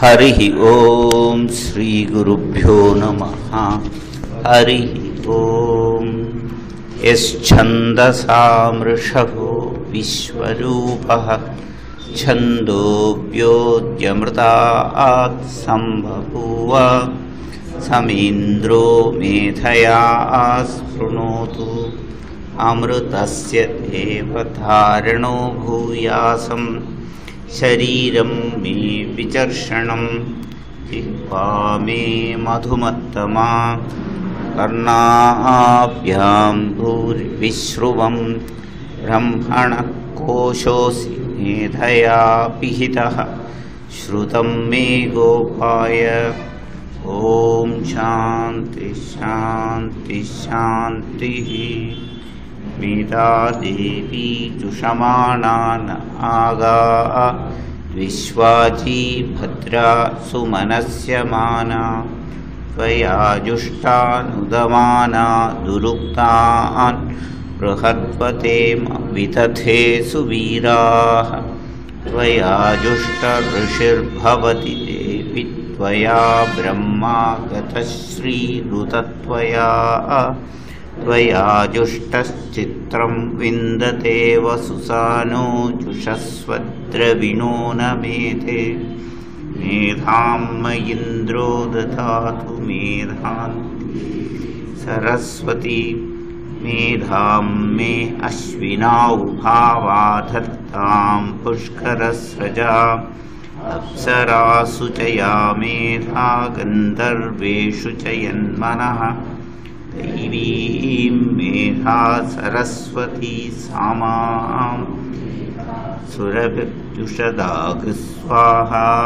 హరి ఓం శ్రీ గురుభ్యో నమ హరి ఓం యశ్చందసామృషభో విశ్వరూప ఛందోభ్యోద్యమృతాత్ సంబభూవ సమీంద్రో మేధయా స్పృణోతు అమృతస్య దేవధారణో భూయాసం శరీరం మే విచర్షణం జిహ్వా మే మధుమత్తమా కర్ణాభ్యాం భూర్విశ్రువం బ్రహ్మణ కోశోసి మేధయా పిహిత श्रुतं मे गोपाय ॐ शान्ति शान्ति शान्तिः मेधादेवी जुषमाणा न आगा विश्वाजी भद्रा सुमनस्य माना त्वयाजुष्टानुदमाना दुरुक्तान् बृहत्पते विदधे सुवीराः त्वयाजुष्टऋषिर्भवति देवि त्वया ब्रह्मा गतश्रीरुतत्वया त्वयाजुष्टश्चित्रं विन्दते वसुसानो जुषस्वद्रविणो न मेधे मेधां मयीन्द्रो ददातु मेधान् सरस्वती मेधां मे अश्विनाउभावाधत्तां पुष्करस्रजा अप्सरासु च या मेधा गन्धर्वेषु च यन्मनः दैवीं मेधा सरस्वती सामां सुरभिर्जुषदागस्वाहा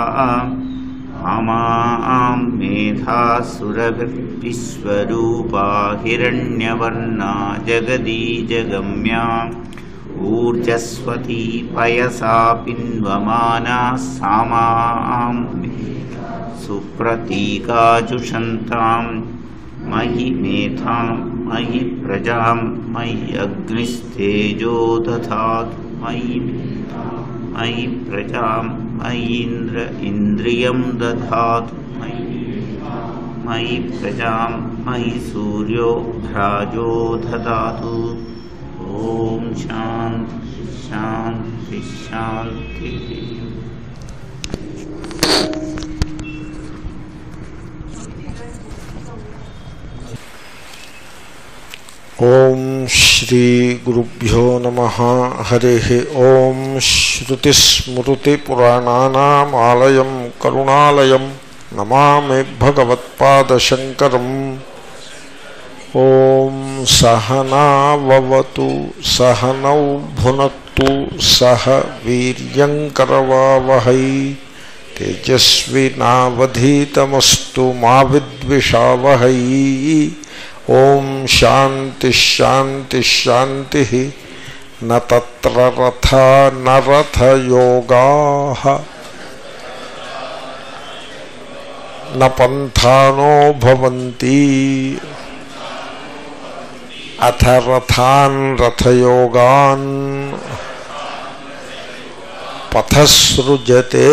मामां मेधा सुरभिर्विश्वरूपा हिरण्यवर्णा जगदीजगम्या ऊर्जस्वती पयसा पिन्वमाना सामां सुप्रतीकाजुषन्तां मयि मेधां मयि प्रजां मयि अग्निस्तेजो दधातु मयि मेधां मयि प्रजां मयीन्द्र इन्द्रियं दधातु मयि मयि प्रजां मयि सूर्यो भ्राजो ददातु ॐ शान्ति शान्ति शान्तिः ఓం శ్రీ గురుభ్యో నమ హరి ఓం శ్రుతిస్మృతిపురాణానామాలయం కరుణాలయం నమామి భగవత్పాదశంకరం ఓం సహనావతు సహనౌ భునత్తు సహ వీర్యంకరవావహై తేజస్వినావధీతమస్తు మా విద్విషావహై ఓం శాంతి శాంతి శాంతి నత్ర రథ నరథయోగా న పంథానో భవంతి అథ రథాన్ రథయోగాన్ పథసృజతే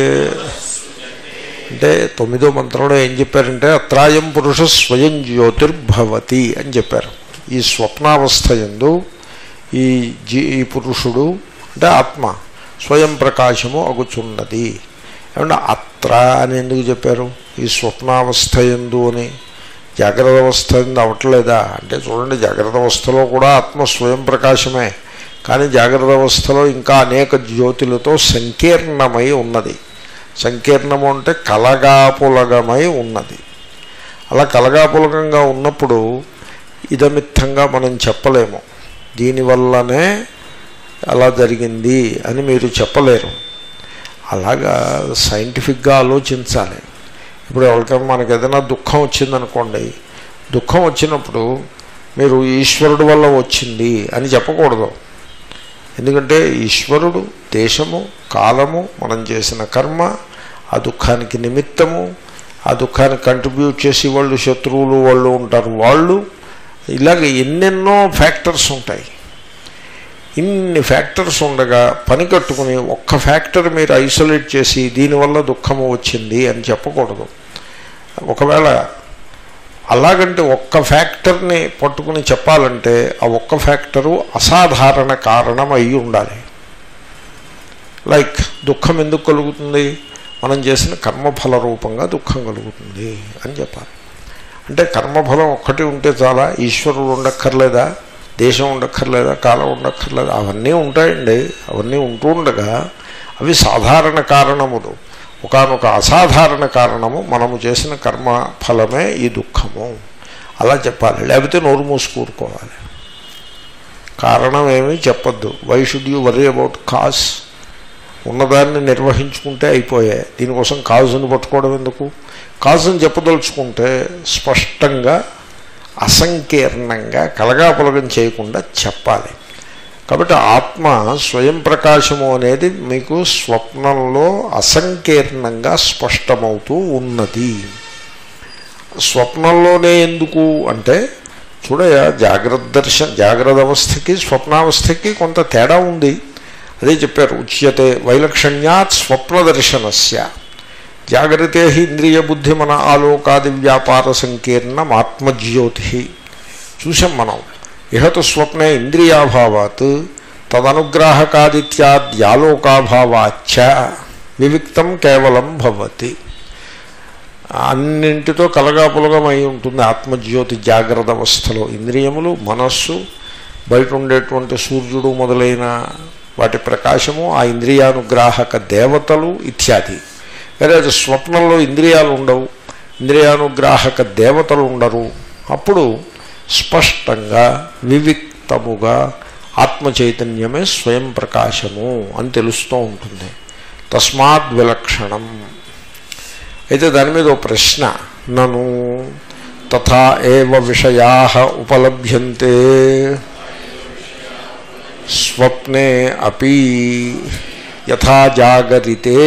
అంటే తొమ్మిదో మంత్రంలో ఏం చెప్పారంటే అత్రాయం పురుష స్వయం జ్యోతిర్భవతి అని చెప్పారు ఈ స్వప్నావస్థ ఎందు ఈ జీ ఈ పురుషుడు అంటే ఆత్మ స్వయం ప్రకాశము అగుచున్నది ఏమంటే అత్ర అని ఎందుకు చెప్పారు ఈ స్వప్నావస్థ ఎందు అని జాగ్రత్త అవస్థ ఎందు అవట్లేదా అంటే చూడండి జాగ్రత్త అవస్థలో కూడా ఆత్మ స్వయం ప్రకాశమే కానీ జాగ్రత్త అవస్థలో ఇంకా అనేక జ్యోతులతో సంకీర్ణమై ఉన్నది సంకీర్ణము అంటే కలగాపులగమై ఉన్నది అలా కలగాపులగంగా ఉన్నప్పుడు ఇదమిత్తంగా మనం చెప్పలేము దీనివల్లనే అలా జరిగింది అని మీరు చెప్పలేరు అలాగా సైంటిఫిక్గా ఆలోచించాలి ఇప్పుడు ఎవరికైనా మనకు ఏదైనా దుఃఖం వచ్చిందనుకోండి దుఃఖం వచ్చినప్పుడు మీరు ఈశ్వరుడు వల్ల వచ్చింది అని చెప్పకూడదు ఎందుకంటే ఈశ్వరుడు దేశము కాలము మనం చేసిన కర్మ ఆ దుఃఖానికి నిమిత్తము ఆ దుఃఖానికి కంట్రిబ్యూట్ చేసి వాళ్ళు శత్రువులు వాళ్ళు ఉంటారు వాళ్ళు ఇలాగ ఎన్నెన్నో ఫ్యాక్టర్స్ ఉంటాయి ఇన్ని ఫ్యాక్టర్స్ ఉండగా పని కట్టుకుని ఒక్క ఫ్యాక్టర్ మీరు ఐసోలేట్ చేసి దీనివల్ల దుఃఖము వచ్చింది అని చెప్పకూడదు ఒకవేళ అలాగంటే ఒక్క ఫ్యాక్టర్ని పట్టుకుని చెప్పాలంటే ఆ ఒక్క ఫ్యాక్టరు అసాధారణ కారణం అయి ఉండాలి లైక్ దుఃఖం ఎందుకు కలుగుతుంది మనం చేసిన కర్మఫల రూపంగా దుఃఖం కలుగుతుంది అని చెప్పాలి అంటే కర్మఫలం ఒక్కటి ఉంటే చాలా ఈశ్వరుడు ఉండక్కర్లేదా దేశం ఉండక్కర్లేదా కాలం ఉండక్కర్లేదా అవన్నీ ఉంటాయండి అవన్నీ ఉంటూ ఉండగా అవి సాధారణ కారణములు ఒకనొక అసాధారణ కారణము మనము చేసిన కర్మ ఫలమే ఈ దుఃఖము అలా చెప్పాలి లేకపోతే నోరు మూసుకూరుకోవాలి కారణం ఏమీ చెప్పద్దు why should you worry about cause ఉన్నదాన్ని నిర్వహించుకుంటే అయిపోయాయి దీనికోసం కాజును పట్టుకోవడం ఎందుకు కాజును చెప్పదలుచుకుంటే స్పష్టంగా అసంకీర్ణంగా కలగాపులగం చేయకుండా చెప్పాలి కాబట్టి ఆత్మ స్వయం ప్రకాశము అనేది మీకు స్వప్నంలో అసంకీర్ణంగా స్పష్టమవుతూ ఉన్నది స్వప్నంలోనే ఎందుకు అంటే చూడయా జాగ్రత్త దర్శన జాగ్రత్త అవస్థకి స్వప్నావస్థకి కొంత తేడా ఉంది అదే చెప్పారు ఉచ్యతే వైలక్షణ్యాత్ స్వప్న దర్శనస్య జాగ్రత్తే ఇంద్రియ బుద్ధి మన ఆలోకాది వ్యాపార సంకీర్ణం ఆత్మజ్యోతి చూసాం మనం ఇహతు స్వప్నే ఇంద్రియాభావాత్ తదనుగ్రాహకాదిత్యాద్యాలోకాభావాచ్చ వివిక్తం కేవలం భవతి అన్నింటితో కలగాపులగమై ఉంటుంది ఆత్మజ్యోతి జాగ్రత్త అవస్థలో ఇంద్రియములు మనస్సు బయట ఉండేటువంటి సూర్యుడు మొదలైన వాటి ప్రకాశము ఆ ఇంద్రియానుగ్రాహక దేవతలు ఇత్యాది వేరే స్వప్నంలో ఇంద్రియాలు ఉండవు ఇంద్రియానుగ్రాహక దేవతలు ఉండరు అప్పుడు స్పష్టంగా వివిక్తముగా ఆత్మ చైతన్యమే స్వయం ప్రకాశము అని తెలుస్తూ ఉంటుంది తస్మాత్ విలక్షణం అయితే దాని మీద ఓ ప్రశ్న నను తథా ఏవ విషయా ఉపలభ్యంతే స్వప్నే అపి యథా జాగరితే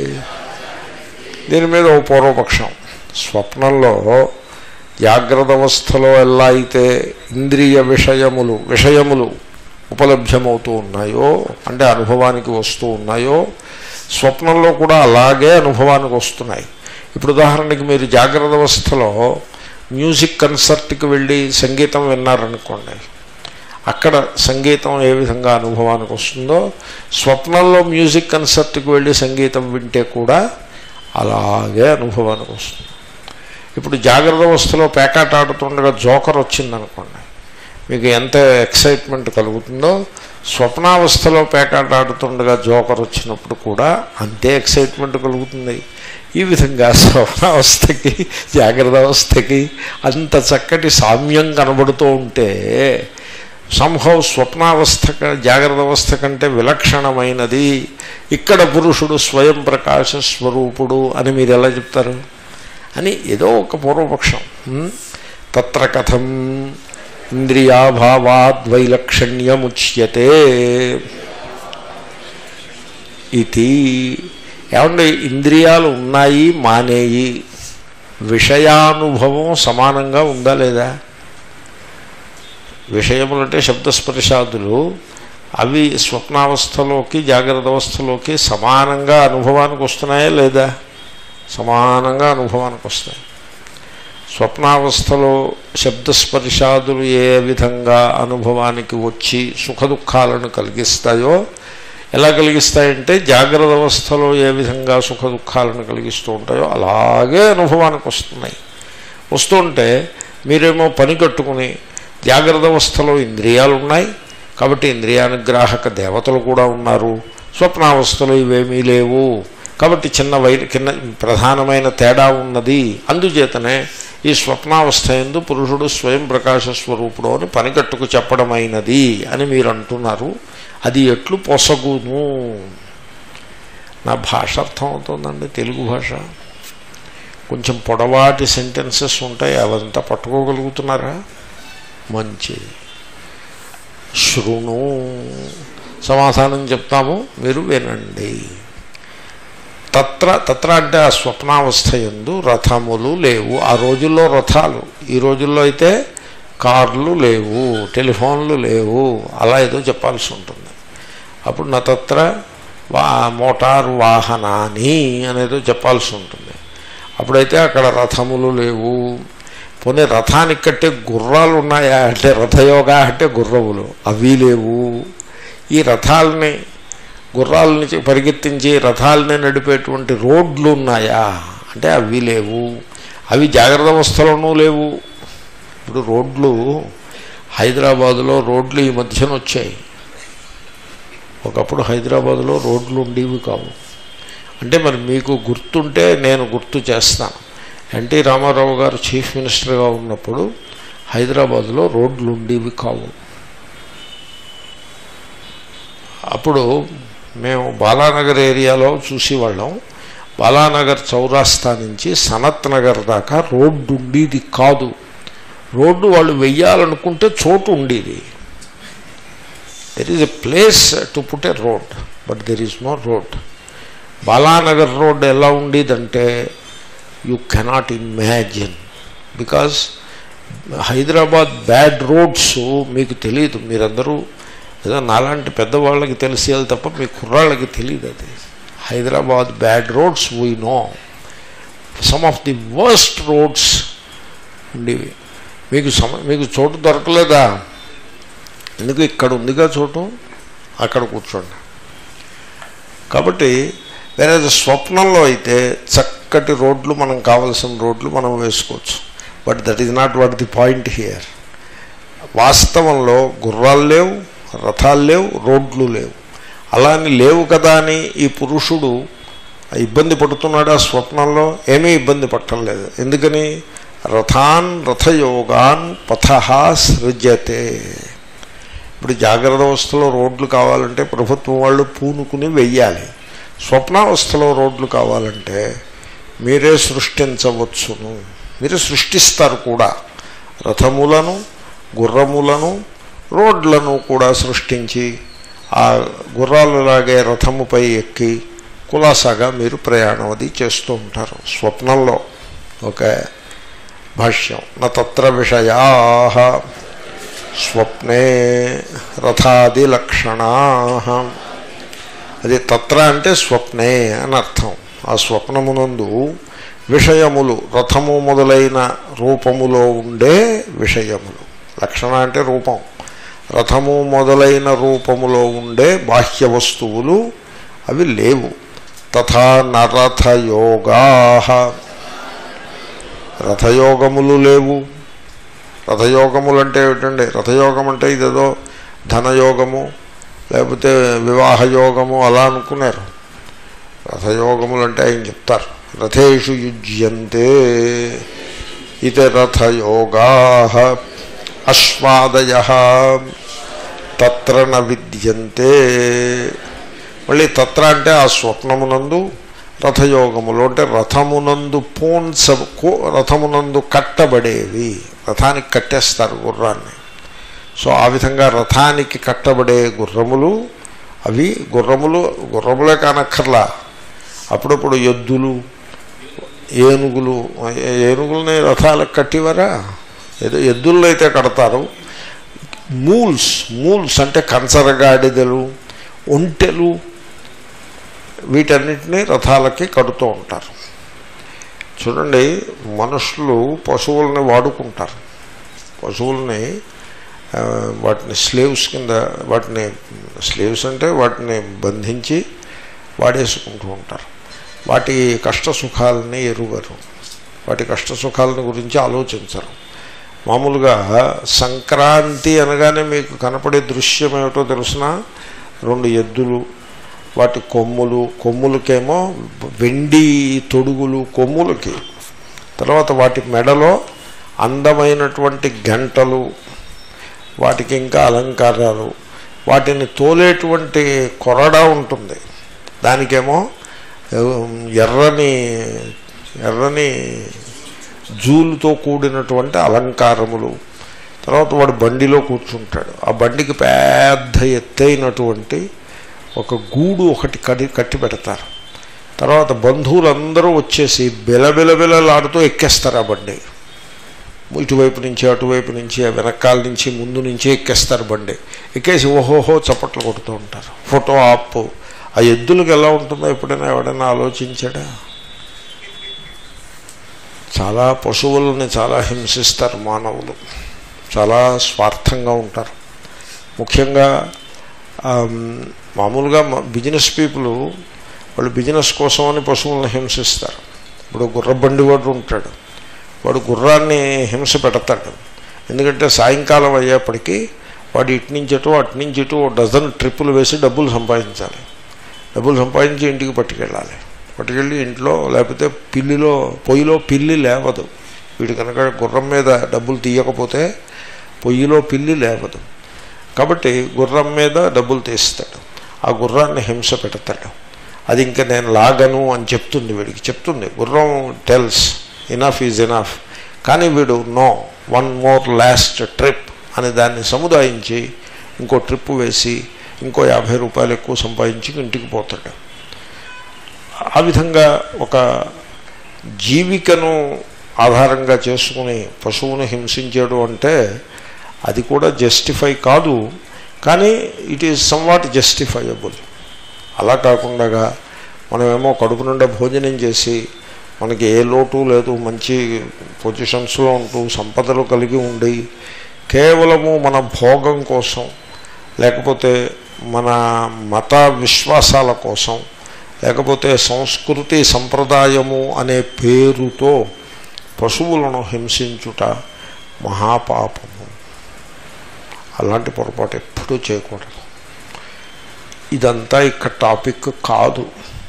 దీని మీద ఓ పూర్వపక్షం స్వప్నంలో జాగ్రత్త అవస్థలో ఎలా అయితే ఇంద్రియ విషయములు విషయములు ఉపలభ్యమవుతూ ఉన్నాయో అంటే అనుభవానికి వస్తూ ఉన్నాయో స్వప్నంలో కూడా అలాగే అనుభవానికి వస్తున్నాయి ఇప్పుడు ఉదాహరణకి మీరు జాగ్రత్త అవస్థలో మ్యూజిక్ కన్సర్ట్కి వెళ్ళి సంగీతం విన్నారనుకోండి అక్కడ సంగీతం ఏ విధంగా అనుభవానికి వస్తుందో స్వప్నంలో మ్యూజిక్ కన్సర్ట్కి వెళ్ళి సంగీతం వింటే కూడా అలాగే అనుభవానికి వస్తుంది ఇప్పుడు జాగ్రత్త అవస్థలో పేకాట ఆడుతుండగా జోకర్ వచ్చిందనుకోండి మీకు ఎంత ఎక్సైట్మెంట్ కలుగుతుందో స్వప్నావస్థలో పేకాట ఆడుతుండగా జోకర్ వచ్చినప్పుడు కూడా అంతే ఎక్సైట్మెంట్ కలుగుతుంది ఈ విధంగా స్వప్నావస్థకి జాగ్రత్త అవస్థకి అంత చక్కటి సామ్యం కనబడుతూ ఉంటే సంభవ స్వప్నావస్థ జాగ్రత్త అవస్థ కంటే విలక్షణమైనది ఇక్కడ పురుషుడు స్వయం ప్రకాశ స్వరూపుడు అని మీరు ఎలా చెప్తారు అని ఏదో ఒక పూర్వపక్షం తత్ర కథం ఇంద్రియాభావాద్వైలక్షణ్యముచ్యతే ఇది ఏమంటే ఇంద్రియాలు ఉన్నాయి మానేయి విషయానుభవం సమానంగా ఉందా లేదా విషయములంటే శబ్దస్పర్శాదులు అవి స్వప్నావస్థలోకి జాగ్రత్త అవస్థలోకి సమానంగా అనుభవానికి వస్తున్నాయా లేదా సమానంగా అనుభవానికి వస్తాయి స్వప్నావస్థలో శబ్దస్పర్శాదులు ఏ విధంగా అనుభవానికి వచ్చి సుఖ దుఃఖాలను కలిగిస్తాయో ఎలా కలిగిస్తాయంటే జాగ్రత్త అవస్థలో ఏ విధంగా సుఖ దుఃఖాలను కలిగిస్తూ ఉంటాయో అలాగే అనుభవానికి వస్తున్నాయి వస్తుంటే మీరేమో పని కట్టుకుని జాగ్రత్త అవస్థలో ఇంద్రియాలు ఉన్నాయి కాబట్టి ఇంద్రియానుగ్రాహక దేవతలు కూడా ఉన్నారు స్వప్నావస్థలో ఇవేమీ లేవు కాబట్టి చిన్న వై కింద ప్రధానమైన తేడా ఉన్నది అందుచేతనే ఈ స్వప్నావస్థ ఎందు పురుషుడు స్వయం ప్రకాశ స్వరూపుడు అని పనికట్టుకు చెప్పడమైనది అని మీరు అంటున్నారు అది ఎట్లు పొసగును నా భాష అర్థం అవుతుందండి తెలుగు భాష కొంచెం పొడవాటి సెంటెన్సెస్ ఉంటాయి అవంతా పట్టుకోగలుగుతున్నారా మంచి శృణు సమాధానం చెప్తాము మీరు వినండి తత్ర తత్ర అంటే ఆ స్వప్నావస్థ ఎందు రథములు లేవు ఆ రోజుల్లో రథాలు ఈ రోజుల్లో అయితే కార్లు లేవు టెలిఫోన్లు లేవు అలా ఏదో చెప్పాల్సి ఉంటుంది అప్పుడు నా తత్ర వా మోటారు వాహనాన్ని అనేదో చెప్పాల్సి ఉంటుంది అప్పుడైతే అక్కడ రథములు లేవు పోనీ రథానికి కట్టే గుర్రాలు ఉన్నాయా అంటే రథయోగా అంటే గుర్రవులు అవి లేవు ఈ రథాలని గుర్రాలని పరిగెత్తించి రథాలని నడిపేటువంటి రోడ్లు ఉన్నాయా అంటే అవి లేవు అవి జాగ్రత్త అవస్థలోనూ లేవు ఇప్పుడు రోడ్లు హైదరాబాదులో రోడ్లు ఈ మధ్యన వచ్చాయి ఒకప్పుడు హైదరాబాదులో రోడ్లు ఉండేవి కావు అంటే మరి మీకు గుర్తుంటే నేను గుర్తు చేస్తాను ఎన్టీ రామారావు గారు చీఫ్ మినిస్టర్గా ఉన్నప్పుడు హైదరాబాదులో రోడ్లు ఉండేవి కావు అప్పుడు మేము బాలానగర్ ఏరియాలో చూసేవాళ్ళం బాలానగర్ చౌరాస్తా నుంచి సనత్ నగర్ దాకా రోడ్డు ఉండేది కాదు రోడ్డు వాళ్ళు వెయ్యాలనుకుంటే చోటు ఉండేది there is a place to put a road but there is no road Balanagar road ఎలా ఉండేదంటే you cannot imagine because Hyderabad bad roads మీకు తెలియదు మీరందరూ ఏదో నాలాంటి పెద్దవాళ్ళకి తెలిసేది తప్ప మీ కుర్రాళ్ళకి తెలియదు అది Hyderabad bad roads we know some of the worst roads ఉండేవి మీకు సమ మీకు చోటు దొరకలేదా ఎందుకు ఇక్కడ ఉందిగా చోటు అక్కడ కూర్చోండి కాబట్టి వేరే స్వప్నంలో అయితే చక్కటి రోడ్లు మనం కావలసిన రోడ్లు మనం వేసుకోవచ్చు but that is not what the point here వాస్తవంలో గుర్రాలు లేవు రథాలు లేవు రోడ్లు లేవు అలా అని లేవు కదా అని ఈ పురుషుడు ఇబ్బంది పడుతున్నాడు ఆ స్వప్నంలో ఏమీ ఇబ్బంది పట్టలేదు ఎందుకని రథాన్ రథయోగాన్ పథ సృజతే ఇప్పుడు జాగ్రత్త అవస్థలో రోడ్లు కావాలంటే ప్రభుత్వం వాళ్ళు పూనుకుని వెయ్యాలి స్వప్నావస్థలో రోడ్లు కావాలంటే మీరే సృష్టించవచ్చును మీరు సృష్టిస్తారు కూడా రథములను గుర్రములను రోడ్లను కూడా సృష్టించి ఆ గుర్రాలలాగే రథముపై ఎక్కి కులాసాగా మీరు ప్రయాణం అది చేస్తూ ఉంటారు స్వప్నంలో ఓకే భాష్యం నా తత్ర విషయా స్వప్నే రథాది లక్షణా అది తత్ర అంటే స్వప్నే అని అర్థం ఆ స్వప్నమునందు విషయములు రథము మొదలైన రూపములో ఉండే విషయములు లక్షణ అంటే రూపం రథము మొదలైన రూపములో ఉండే బాహ్య వస్తువులు అవి లేవు తథా నరథయోగా రథయోగములు లేవు రథయోగములు అంటే ఏమిటండి రథయోగం అంటే ఇదేదో ధనయోగము లేకపోతే వివాహ యోగము అలా అనుకున్నారు రథయోగములు అంటే ఆయన చెప్తారు రథేషు యుజ్యంతే ఇది రథయోగా అశ్వాదయ తత్ర న విద్యంతే మళ్ళీ తత్ర అంటే ఆ స్వప్నమునందు రథయోగములు అంటే రథమునందు పోన్స రథమునందు కట్టబడేవి రథానికి కట్టేస్తారు గుర్రాన్ని సో ఆ విధంగా రథానికి కట్టబడే గుర్రములు అవి గుర్రములు గుర్రములే కానక్కర్లా అప్పుడప్పుడు ఎద్దులు ఏనుగులు ఏనుగులని రథాలకు కట్టివరా ఏదో ఎద్దుల్లో అయితే కడతారు మూల్స్ మూల్స్ అంటే కంచరగాడిదలు ఒంటెలు వీటన్నిటినీ రథాలకి కడుతూ ఉంటారు చూడండి మనుషులు పశువుల్ని వాడుకుంటారు పశువుల్ని వాటిని స్లేవ్స్ కింద వాటిని స్లేవ్స్ అంటే వాటిని బంధించి వాడేసుకుంటూ ఉంటారు వాటి కష్ట సుఖాలని ఎరుగరు వాటి కష్ట సుఖాలని గురించి ఆలోచించరు మామూలుగా సంక్రాంతి అనగానే మీకు కనపడే దృశ్యం ఏమిటో తెలిసిన రెండు ఎద్దులు వాటి కొమ్ములు కొమ్ములకేమో వెండి తొడుగులు కొమ్ములకి తర్వాత వాటి మెడలో అందమైనటువంటి గంటలు వాటికి ఇంకా అలంకారాలు వాటిని తోలేటువంటి కొరడా ఉంటుంది దానికేమో ఎర్రని ఎర్రని జూలుతో కూడినటువంటి అలంకారములు తర్వాత వాడు బండిలో కూర్చుంటాడు ఆ బండికి పెద్ద ఎత్తైనటువంటి ఒక గూడు ఒకటి కడి కట్టి పెడతారు తర్వాత బంధువులందరూ వచ్చేసి బిలబిలబిలలాడుతూ ఎక్కేస్తారు ఆ బండి ఇటువైపు నుంచి అటువైపు నుంచి ఆ వెనకాల నుంచి ముందు నుంచి ఎక్కేస్తారు బండి ఎక్కేసి ఓహోహో చప్పట్లు కొడుతూ ఉంటారు ఫోటో ఆప్ ఆ ఎద్దులకు ఎలా ఉంటుందో ఎప్పుడైనా ఎవడైనా ఆలోచించాడా చాలా పశువులని చాలా హింసిస్తారు మానవులు చాలా స్వార్థంగా ఉంటారు ముఖ్యంగా ఆమ్, మామూలుగా మ- బిజినెస్ పీపుల్ వాళ్ళు బిజినెస్ కోసమని పశువులను హింసిస్తారు ఇప్పుడు గుర్రబండి వాడు ఉంటాడు వాడు గుర్రాన్ని హింస పెడతాడు ఎందుకంటే సాయంకాలం అయ్యేప్పటికీ వాడు ఇటు నుంచి అటు అటు నుంచి ఇటు ఓ డజన్ ట్రిప్పులు వేసి డబ్బులు సంపాదించాలి డబ్బులు సంపాదించి ఇంటికి పట్టుకెళ్ళాలి పట్టుకెళ్ళి ఇంట్లో లేకపోతే పిల్లిలో పొయ్యిలో పిల్లి లేవదు వీడు కనుక గుర్రం మీద డబ్బులు తీయకపోతే పొయ్యిలో పిల్లి లేవదు కాబట్టి గుర్రం మీద డబ్బులు తీస్తాడు ఆ గుర్రాన్ని హింస పెడతాడు అది ఇంకా నేను లాగను అని చెప్తుంది వీడికి చెప్తుంది గుర్రం టెల్స్ ఇనఫ్ ఈజ్ ఇనఫ్ కానీ వీడు no one more last trip అని దాన్ని సముదాయించి ఇంకో ట్రిప్ వేసి ఇంకో యాభై రూపాయలు ఎక్కువ సంపాదించి ఇంటికి పోతాడు ఆ విధంగా ఒక జీవికను ఆధారంగా చేసుకుని పశువును హింసించాడు అంటే అది కూడా జస్టిఫై కాదు కానీ ఇట్ ఈజ్ సమ్వాట్ జస్టిఫైయబుల్ అలా కాకుండా మనమేమో కడుపు నిండా భోజనం చేసి మనకి ఏ లోటు లేదు మంచి పొజిషన్స్లో ఉంటూ సంపదలు కలిగి ఉండి కేవలము మన భోగం కోసం లేకపోతే మన మత విశ్వాసాల కోసం లేకపోతే సంస్కృతి సంప్రదాయము అనే పేరుతో పశువులను హింసించుట మహాపాపము అలాంటి పొరపాటు ఎప్పుడూ చేయకూడదు ఇదంతా ఇక్కడ టాపిక్ కాదు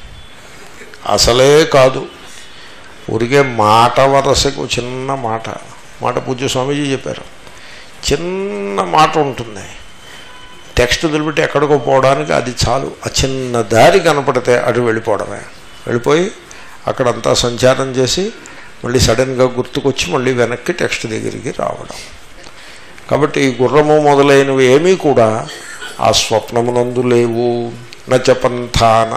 అసలే కాదు ఊరికే మాట వరసకు చిన్న మాట మాట పూజ్య స్వామీజీ చెప్పారు చిన్న మాట ఉంటుంది టెక్స్ట్ వదిలిపెట్టి ఎక్కడికో పోవడానికి అది చాలు ఆ చిన్న దారి కనపడితే అటు వెళ్ళిపోవడమే వెళ్ళిపోయి అక్కడంతా సంచారం చేసి మళ్ళీ సడన్గా గుర్తుకొచ్చి మళ్ళీ వెనక్కి టెక్స్ట్ దగ్గరికి రావడం కాబట్టి ఈ గుర్రము మొదలైనవి ఏమీ కూడా ఆ స్వప్నమునందు లేవు నచపంథాన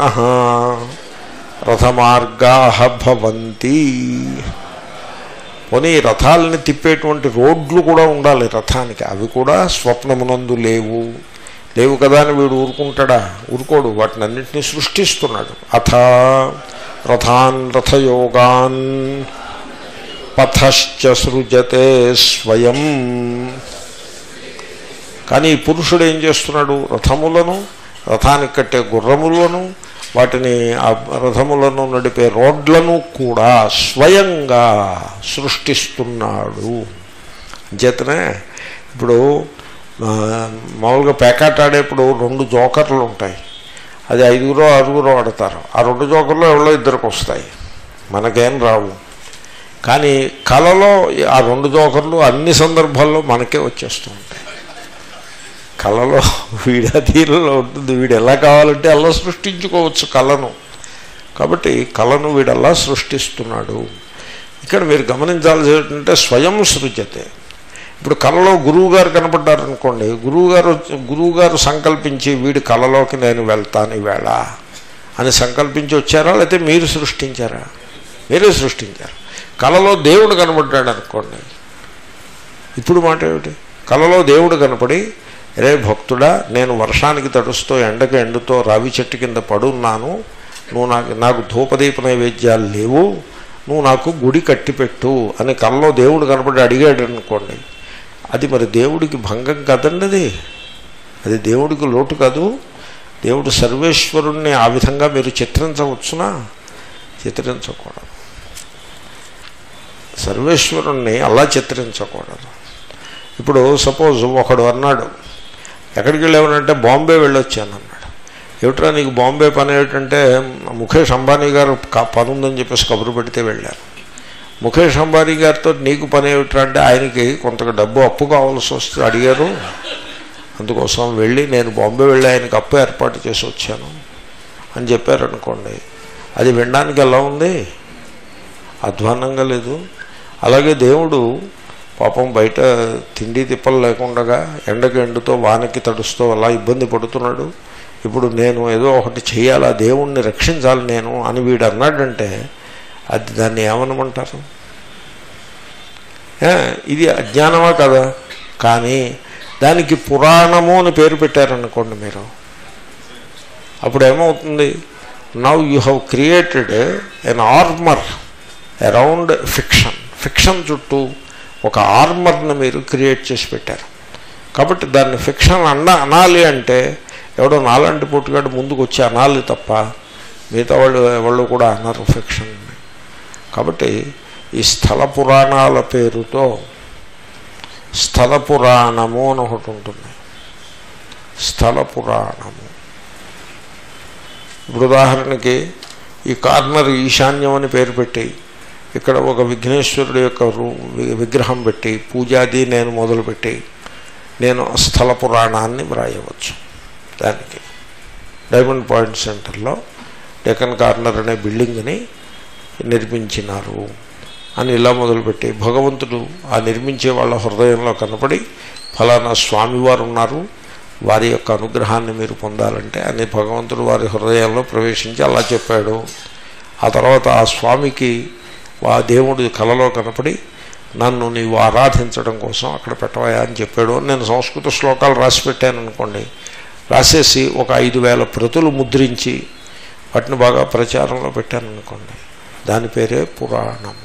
రథమార్గా భవంతి పోనీ ఈ రథాలని తిప్పేటువంటి రోడ్లు కూడా ఉండాలి రథానికి అవి కూడా స్వప్నమునందు లేవు లేవు కదా అని వీడు ఊరుకుంటాడా ఊరుకోడు వాటిని అన్నింటినీ సృష్టిస్తున్నాడు అథ రథాన్ రథయోగాన్ పథశ్చ సృజతే స్వయం కానీ ఈ పురుషుడు ఏం చేస్తున్నాడు రథములను రథానికి కట్టే గుర్రములను వాటిని ఆ రథములను నడిపే రోడ్లను కూడా స్వయంగా సృష్టిస్తున్నాడు చేతనే ఇప్పుడు ఆ, మామూలుగా పేకాట ఆడేప్పుడు రెండు జోకర్లు ఉంటాయి అది ఐదుగురో ఆరుగురో ఆడతారు ఆ రెండు జోకర్లు ఎవరో ఇద్దరికి వస్తాయి మనకేం రావు కానీ కళలో ఆ రెండు జోకర్లు అన్ని సందర్భాల్లో మనకే వచ్చేస్తూ ఉంటాయి కళలో వీడి అధీనంలో ఉంటుంది వీడు ఎలా కావాలంటే అలా సృష్టించుకోవచ్చు కళను కాబట్టి కళను వీడల్లా సృష్టిస్తున్నాడు ఇక్కడ మీరు గమనించాల్సి ఏంటంటే స్వయం సృజతే ఇప్పుడు కళలో గురువుగారు కనపడ్డారనుకోండి గురువుగారు గురువుగారు సంకల్పించి వీడి కళలోకి నేను వెళ్తాను ఈవేళ అని సంకల్పించి వచ్చారా లేకపోతే మీరు సృష్టించారా మీరే సృష్టించారు కళలో దేవుడు కనబడ్డాడు అనుకోండి ఇప్పుడు మాట ఏమిటి కళలో దేవుడు కనపడి రే భక్తుడా నేను వర్షానికి తడుస్తూ ఎండకు ఎండుతో రావి చెట్టు కింద పడున్నాను నువ్వు నాకు నాకు ధూపదీప నైవేద్యాలు లేవు నువ్వు నాకు గుడి కట్టిపెట్టు అని కళ్ళలో దేవుడు కనపడి అడిగాడు అనుకోండి అది మరి దేవుడికి భంగం కదండి అది అది దేవుడికి లోటు కాదు దేవుడు సర్వేశ్వరుణ్ణి ఆ విధంగా మీరు చిత్రించవచ్చునా చిత్రించకూడదు సర్వేశ్వరుణ్ణి అలా చిత్రించకూడదు ఇప్పుడు సపోజ్ ఒకడు అన్నాడు ఎక్కడికి వెళ్ళామనంటే బాంబే వెళ్ళొచ్చాను అన్నాడు ఏమిట్రా నీకు బాంబే పని ఏమిటంటే ముఖేష్ అంబానీ గారు క- పని ఉందని చెప్పేసి కబురు పెడితే వెళ్ళాను ముఖేష్ అంబానీ గారితో నీకు పని ఏమిట్రా అంటే ఆయనకి కొంత డబ్బు అప్పు కావాల్సి వస్తే అడిగారు అందుకోసం వెళ్ళి నేను బాంబే వెళ్ళి ఆయనకి అప్పు ఏర్పాటు చేసి వచ్చాను అని చెప్పారనుకోండి అది వినడానికి ఎలా ఉంది అధ్వాన్నంగా లేదు అలాగే దేవుడు పాపం బయట తిండి తిప్పలు లేకుండా ఎండకి ఎండుతో వానకి తడుస్తూ అలా ఇబ్బంది పడుతున్నాడు ఇప్పుడు నేను ఏదో ఒకటి చేయాలా దేవుణ్ణి రక్షించాలి నేను అని వీడు అన్నాడంటే అది దాన్ని ఏమనమంటారు ఏ, ఇది అజ్ఞానమా కదా కానీ దానికి పురాణము అని పేరు పెట్టారనుకోండి మీరు అప్పుడు ఏమవుతుంది now you have created an armour around fiction fiction చుట్టూ ఒక ఆర్మర్ని మీరు క్రియేట్ చేసి పెట్టారు కాబట్టి దాన్ని ఫిక్షన్ అన్న అనాలి అంటే ఎవడో నాలాంటి పుట్టుగాడు ముందుకు వచ్చి అనాలి తప్ప మిగతా వాళ్ళు ఎవళ్ళు కూడా అన్నారు ఫిక్షన్ కాబట్టి ఈ స్థల పురాణాల పేరుతో స్థల పురాణము అని ఒకటి ఉంటుంది స్థల పురాణము ఇప్పుడు ఉదాహరణకి ఈ కార్నర్ ఈశాన్యం అని పేరు పెట్టి ఇక్కడ ఒక విఘ్నేశ్వరుడు యొక్క రూ- వి- విగ్రహం పెట్టి పూజాది నేను మొదలుపెట్టి నేను స్థల పురాణాన్ని వ్రాయవచ్చు దానికి డైమండ్ పాయింట్ సెంటర్లో డెకన్ కార్నర్ అనే బిల్డింగ్ని నిర్మించినారు అని ఇలా మొదలుపెట్టి భగవంతుడు ఆ నిర్మించే వాళ్ళ హృదయంలో కనపడి ఫలానా స్వామివారు ఉన్నారు వారి యొక్క అనుగ్రహాన్ని మీరు పొందాలంటే అని భగవంతుడు వారి హృదయంలో ప్రవేశించి అలా చెప్పాడు ఆ తర్వాత ఆ స్వామికి ఆ దేవుడు కలలో కనపడి నన్ను నీవు ఆరాధించడం కోసం అక్కడ పెట్టవయా అని చెప్పాడు అని నేను సంస్కృత శ్లోకాలు రాసి పెట్టాను అనుకోండి రాసేసి ఒక ఐదు వేల ప్రతులు ముద్రించి వాటిని బాగా ప్రచారంలో పెట్టాను అనుకోండి దాని పేరే పురాణము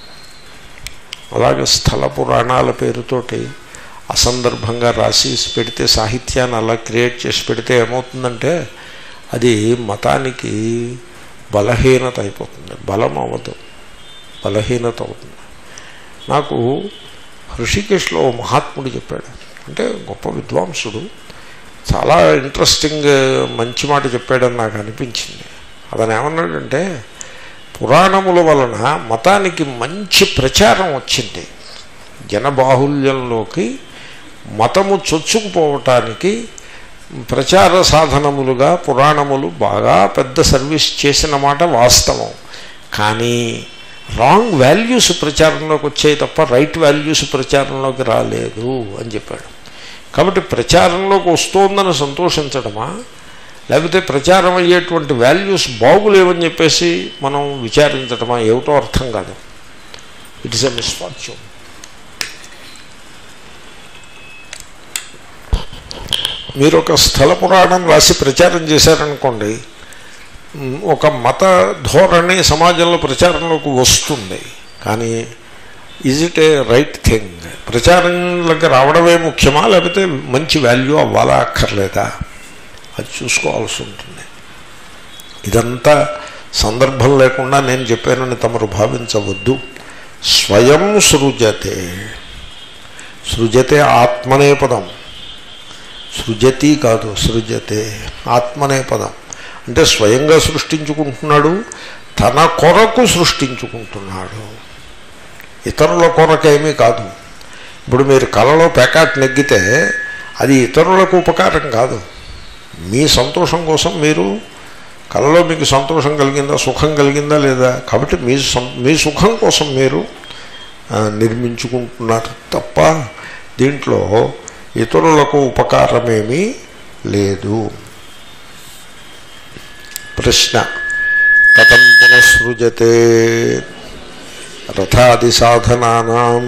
అలాగే స్థల పురాణాల పేరుతోటి అసందర్భంగా రాసి పెడితే సాహిత్యాన్ని అలా క్రియేట్ చేసి పెడితే ఏమవుతుందంటే అది మతానికి బలహీనత అయిపోతుంది బలం అవ్వదు బలహీనత అవుతుంది నాకు హృషికేశ్లో ఓ మహాత్ముడు చెప్పాడు అంటే గొప్ప విద్వాంసుడు చాలా ఇంట్రెస్టింగ్ మంచి మాట చెప్పాడని నాకు అనిపించింది అతను ఏమన్నాడంటే పురాణముల వలన మతానికి మంచి ప్రచారం వచ్చింది జనబాహుల్యంలోకి మతము చొచ్చుకుపోవటానికి ప్రచార సాధనములుగా పురాణములు బాగా పెద్ద సర్వీస్ చేసిన మాట వాస్తవం కానీ రాంగ్ వాల్యూస్ ప్రచారంలోకి వచ్చాయి తప్ప రైట్ వాల్యూస్ ప్రచారంలోకి రాలేదు అని చెప్పాడు కాబట్టి ప్రచారంలోకి వస్తోందని సంతోషించడమా లేకపోతే ప్రచారం అయ్యేటువంటి వాల్యూస్ బాగులేవని చెప్పేసి మనం విచారించడమా ఏమిటో అర్థం కాదు ఇట్ ఇస్ ఎ మిస్ఫార్చ్యూన్ మీరు ఒక స్థల పురాణం రాసి ప్రచారం చేశారనుకోండి మ్, ఒక మత ధోరణి సమాజంలో ప్రచారంలోకి వస్తుంది కానీ is it a right thing ప్రచారంలోకి రావడమే ముఖ్యమా లేకపోతే మంచి వాల్యూ అవ్వాలా అక్కర్లేదా అది చూసుకోవాల్సి ఉంటుంది ఇదంతా సందర్భం లేకుండా నేను చెప్పానని తమరు భావించవద్దు స్వయం సృజతే సృజతే ఆత్మనే పదం సృజతి కాదు సృజతే ఆత్మనే పదం అంటే స్వయంగా సృష్టించుకుంటున్నాడు తన కొరకు సృష్టించుకుంటున్నాడు ఇతరుల కొరకేమీ కాదు ఇప్పుడు మీరు కళలో పెకాట్ నెగ్గితే అది ఇతరులకు ఉపకారం కాదు మీ సంతోషం కోసం మీరు కళలో మీకు సంతోషం కలిగిందా సుఖం కలిగిందా లేదా కాబట్టి మీ సం- మీ సుఖం కోసం మీరు ఆ, నిర్మించుకుంటున్నారు తప్ప దీంట్లో ఇతరులకు ఉపకారమేమీ లేదు ప్రశ్న కథం పునఃసృజతే రథాది సాధనానాం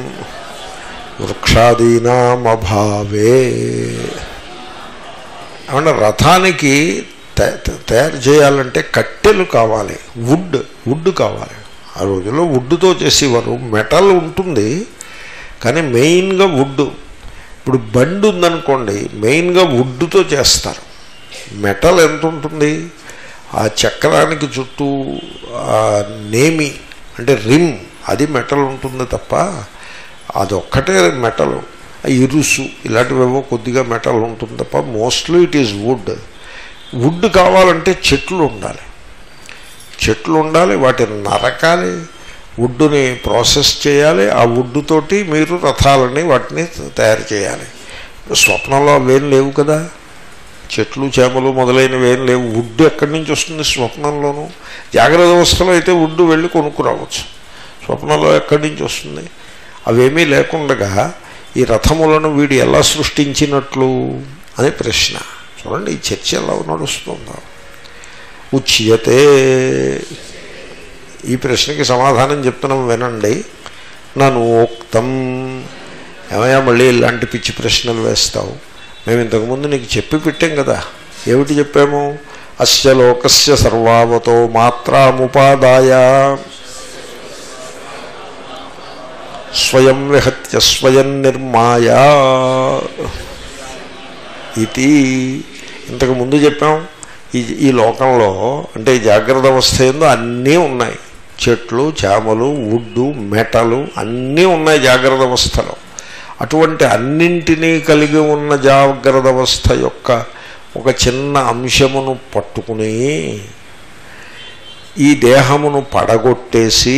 వృక్షాదీనాం అభావే ఏమన్నా రథానికి త- త- తయారు చేయాలంటే కట్టెలు కావాలి వుడ్ వుడ్ కావాలి ఆ రోజుల్లో వుడ్తో చేసేవారు మెటల్ ఉంటుంది కానీ మెయిన్గా వుడ్ ఇప్పుడు బండి ఉందనుకోండి మెయిన్గా వుడ్తో చేస్తారు మెటల్ ఎంత ఉంటుంది ఆ చక్రానికి చుట్టూ ఆ నేమి అంటే రిమ్ అది మెటల్ ఉంటుంది తప్ప అదొక్కటే మెటల్ ఇరుసు ఇలాంటివేవో కొద్దిగా మెటల్ ఉంటుంది తప్ప mostly it is wood wood కావాలంటే చెట్లు ఉండాలి చెట్లు ఉండాలి వాటిని నరకాలి వుడ్డుని ప్రాసెస్ చేయాలి ఆ వుడ్ తోటి మీరు రథాలని వాటిని తయారు చేయాలి స్వప్నంలో అవేం లేవు కదా చెట్లు చేమలు మొదలైనవి ఏం లేవు వుడ్ ఎక్కడి నుంచి వస్తుంది స్వప్నంలోనూ జాగ్రత్త అవస్థలో అయితే వుడ్ వెళ్ళి కొనుక్కురావచ్చు స్వప్నంలో ఎక్కడి నుంచి వస్తుంది అవేమీ లేకుండగా ఈ రథములను వీడు ఎలా సృష్టించినట్లు అని ప్రశ్న చూడండి ఈ చర్చ ఎలా నడుస్తుందో ఉచ్యతే ఈ ప్రశ్నకి సమాధానం చెప్తున్నాం వినండి నన్ను ఉక్తం ఏమయ్యా మళ్ళీ ఇలాంటి పిచ్చి ప్రశ్నలు వేస్తావు మేము ఇంతకుముందు నీకు చెప్పి పెట్టాం కదా ఏమిటి చెప్పాము అస్య లోకస్య సర్వావతో మాత్రాముపాదాయ స్వయం విహత్య స్వయం నిర్మాయ ఇది ఇంతకు ముందు చెప్పాం ఈ ఈ లోకంలో అంటే ఈ జాగ్రత్త అవస్థ ఏందో అన్నీ ఉన్నాయి చెట్లు చేమలు వుడ్డు మెటలు అన్నీ ఉన్నాయి జాగ్రత్త అవస్థలో అటువంటి అన్నింటినీ కలిగి ఉన్న జాగ్రత్త అవస్థ యొక్క ఒక చిన్న అంశమును పట్టుకుని ఈ దేహమును పడగొట్టేసి